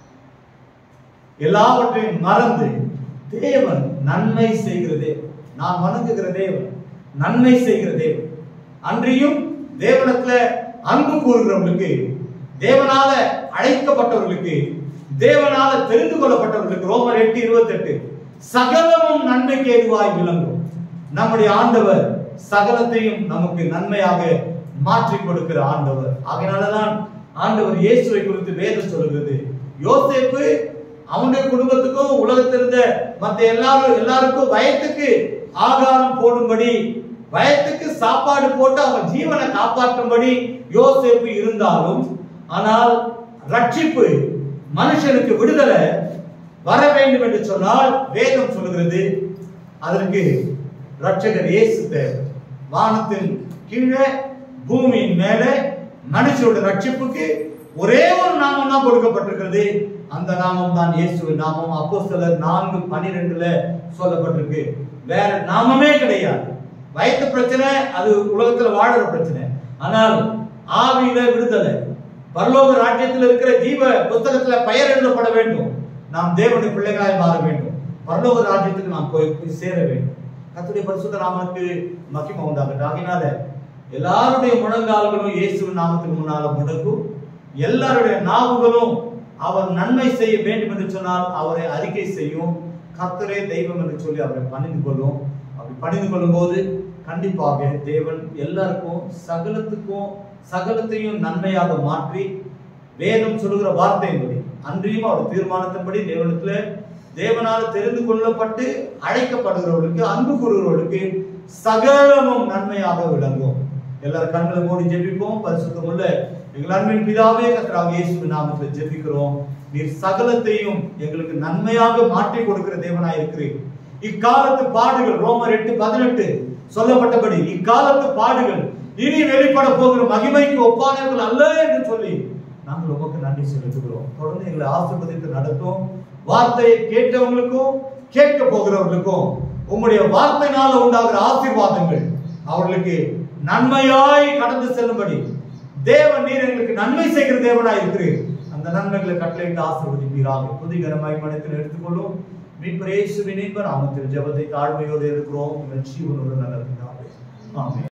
எல்லாவற்றையும் மறந்து தேவன் நன்மை செய்கிற தேவன் நான் வணங்குகிற தேவன் நன்மை செய்கிற தேவன் அன்றியும் தேவனத்துல அன்பு கூறுகிறவர்களுக்கு தேவனால அழைக்கப்பட்டவர்களுக்கு தேவனால தெரிந்து கொள்ளப்பட்டவர்களுக்கு ரோமர் எட்டு இருபத்தெட்டு சகலமும் நன்மைக்கு ஏதுவாய் விளங்கும் நம்முடைய ஆண்டவர் சகலத்தையும் நமக்கு நன்மையாக மாற்றி கொடுக்கிற ஆண்டவர் ஆகையினாலதான் ஆண்டவர் இயேசுவை குறித்து வேதம் சொல்கிறது யோசேப்பு அவனுடைய குடும்பத்துக்கும் உலகத்தில் இருந்த மத்த எல்லாரும் எல்லாருக்கும் வயத்துக்கு ஆகாரம் போடும்படி வயத்துக்கு சாப்பாடு போட்டு அவன் ஜீவனை காப்பாற்றும்படி யோசேப்பு இருந்தாலும் ஆனால் ரட்சிப்பு மனுஷனுக்கு விடுதலை வர வேண்டும் என்று சொன்னால் வேதம் சொல்லுகிறது அதற்கு ரட்சகர் இயேசு தேவை வானத்தின் கீழே பூமியின் மேலே மனுஷரோட ரட்சிப்புக்கு ஒரே ஒரு நாமம் தான் கொடுக்கப்பட்டிருக்கிறது அந்த நாமம் தான் இயேசுவின் நாமம் அப்போஸ்தலர் நான்கு பன்னிரெண்டுல சொல்லப்பட்டிருக்கு வேற நாமமே கிடையாது வயிற்று பிரச்சனை அது உலகத்துல வாழற பிரச்சனை ஆனால் ஆவியில விடுதலை பரலோக ராஜ்யத்தில் இருக்கிற ஜீவ புத்தகத்துல பெயர் எழுதப்பட வேண்டும் நாம் தேவனுடைய பிள்ளைகளாய் மாற வேண்டும் பரலோக ராஜ்யத்துக்கு நாம் போய் போய் சேர வேண்டும் கர்த்தருடைய பரிசுத்த நாமத்துக்கு மகிமை உண்டாகட்டும் ஆகினால எல்லாருடைய முழங்கால்களும் இயேசுவின் நாமத்துக்கு முன்னால முடக்கும் எல்லாருடைய நாவுகளும் அவர் நன்மை செய்ய வேண்டும் என்று சொன்னால் அவரை அறிக்கை செய்யும் கர்த்தரே தெய்வம் என்று சொல்லி அவரை பணிந்து கொள்ளும் அப்படி பணிந்து கொள்ளும் போது கண்டிப்பாக தேவன் எல்லாருக்கும் சகலத்துக்கும் சகலத்தையும் நன்மையாக மாற்றி வேதம் சொல்லுகிற வார்த்தையின்படி அன்றியும் அவர் தீர்மானத்தின்படி தேவனத்துல தேவனால் தெரிந்து கொள்ளப்பட்டு அழைக்கப்படுகிறவர்களுக்கு அன்பு கூறுகிறவர்களுக்கு சகலமும் நன்மையாக விளங்கும் எல்லாரும் கண்களை மூடி ஜெபிப்போம் பரிசுத்தம் உள்ள எங்கள் அன்பின் பிதாவே கர்த்தராக இயேசுவின் நாமத்தில் ஜெபிக்கிறோம் நீர் சகலத்தையும் எங்களுக்கு நன்மையாக மாற்றி கொடுக்கிற தேவனாய் இருக்கிறீர் இக்காலத்து பாடுகள் ரோமர் எட்டு பதினெட்டு சொல்லப்பட்டபடி இக்காலத்து பாடுகள் இனி வெளிப்பட போகிற மகிமைக்கு ஒப்பானவர்கள் அல்ல என்று சொல்லி நாங்கள் உமக்கு நன்றி செலுத்துகிறோம் தொடர்ந்து எங்களை ஆசீர்வதித்து நடத்தும் வார்த்தையை கேட்டவங்களுக்கும் கேட்க போகிறவர்களுக்கும் உங்களுடைய வார்த்தையினால உண்டாகிற ஆசீர்வாதங்கள் அவர்களுக்கு நன்மையாய் கடந்து செல்லும்படி தேவன் நீர் எங்களுக்கு நன்மை செய்கிற தேவனாய் இருக்கிறீர் அந்த அந்த நன்மைகளை கட்டளையிட்டு ஆசீர்வதிப்பீராக புதிகரமாய் மனத்தில் எடுத்துக்கொள்ளும் மீட்பர் இயேசுவின் இன்ப நாமத்தில் ஜெபத்தை தாழ்மையோடு இருக்கிறோம் உங்கள் ஜீவனோடு நல்ல பிதாவே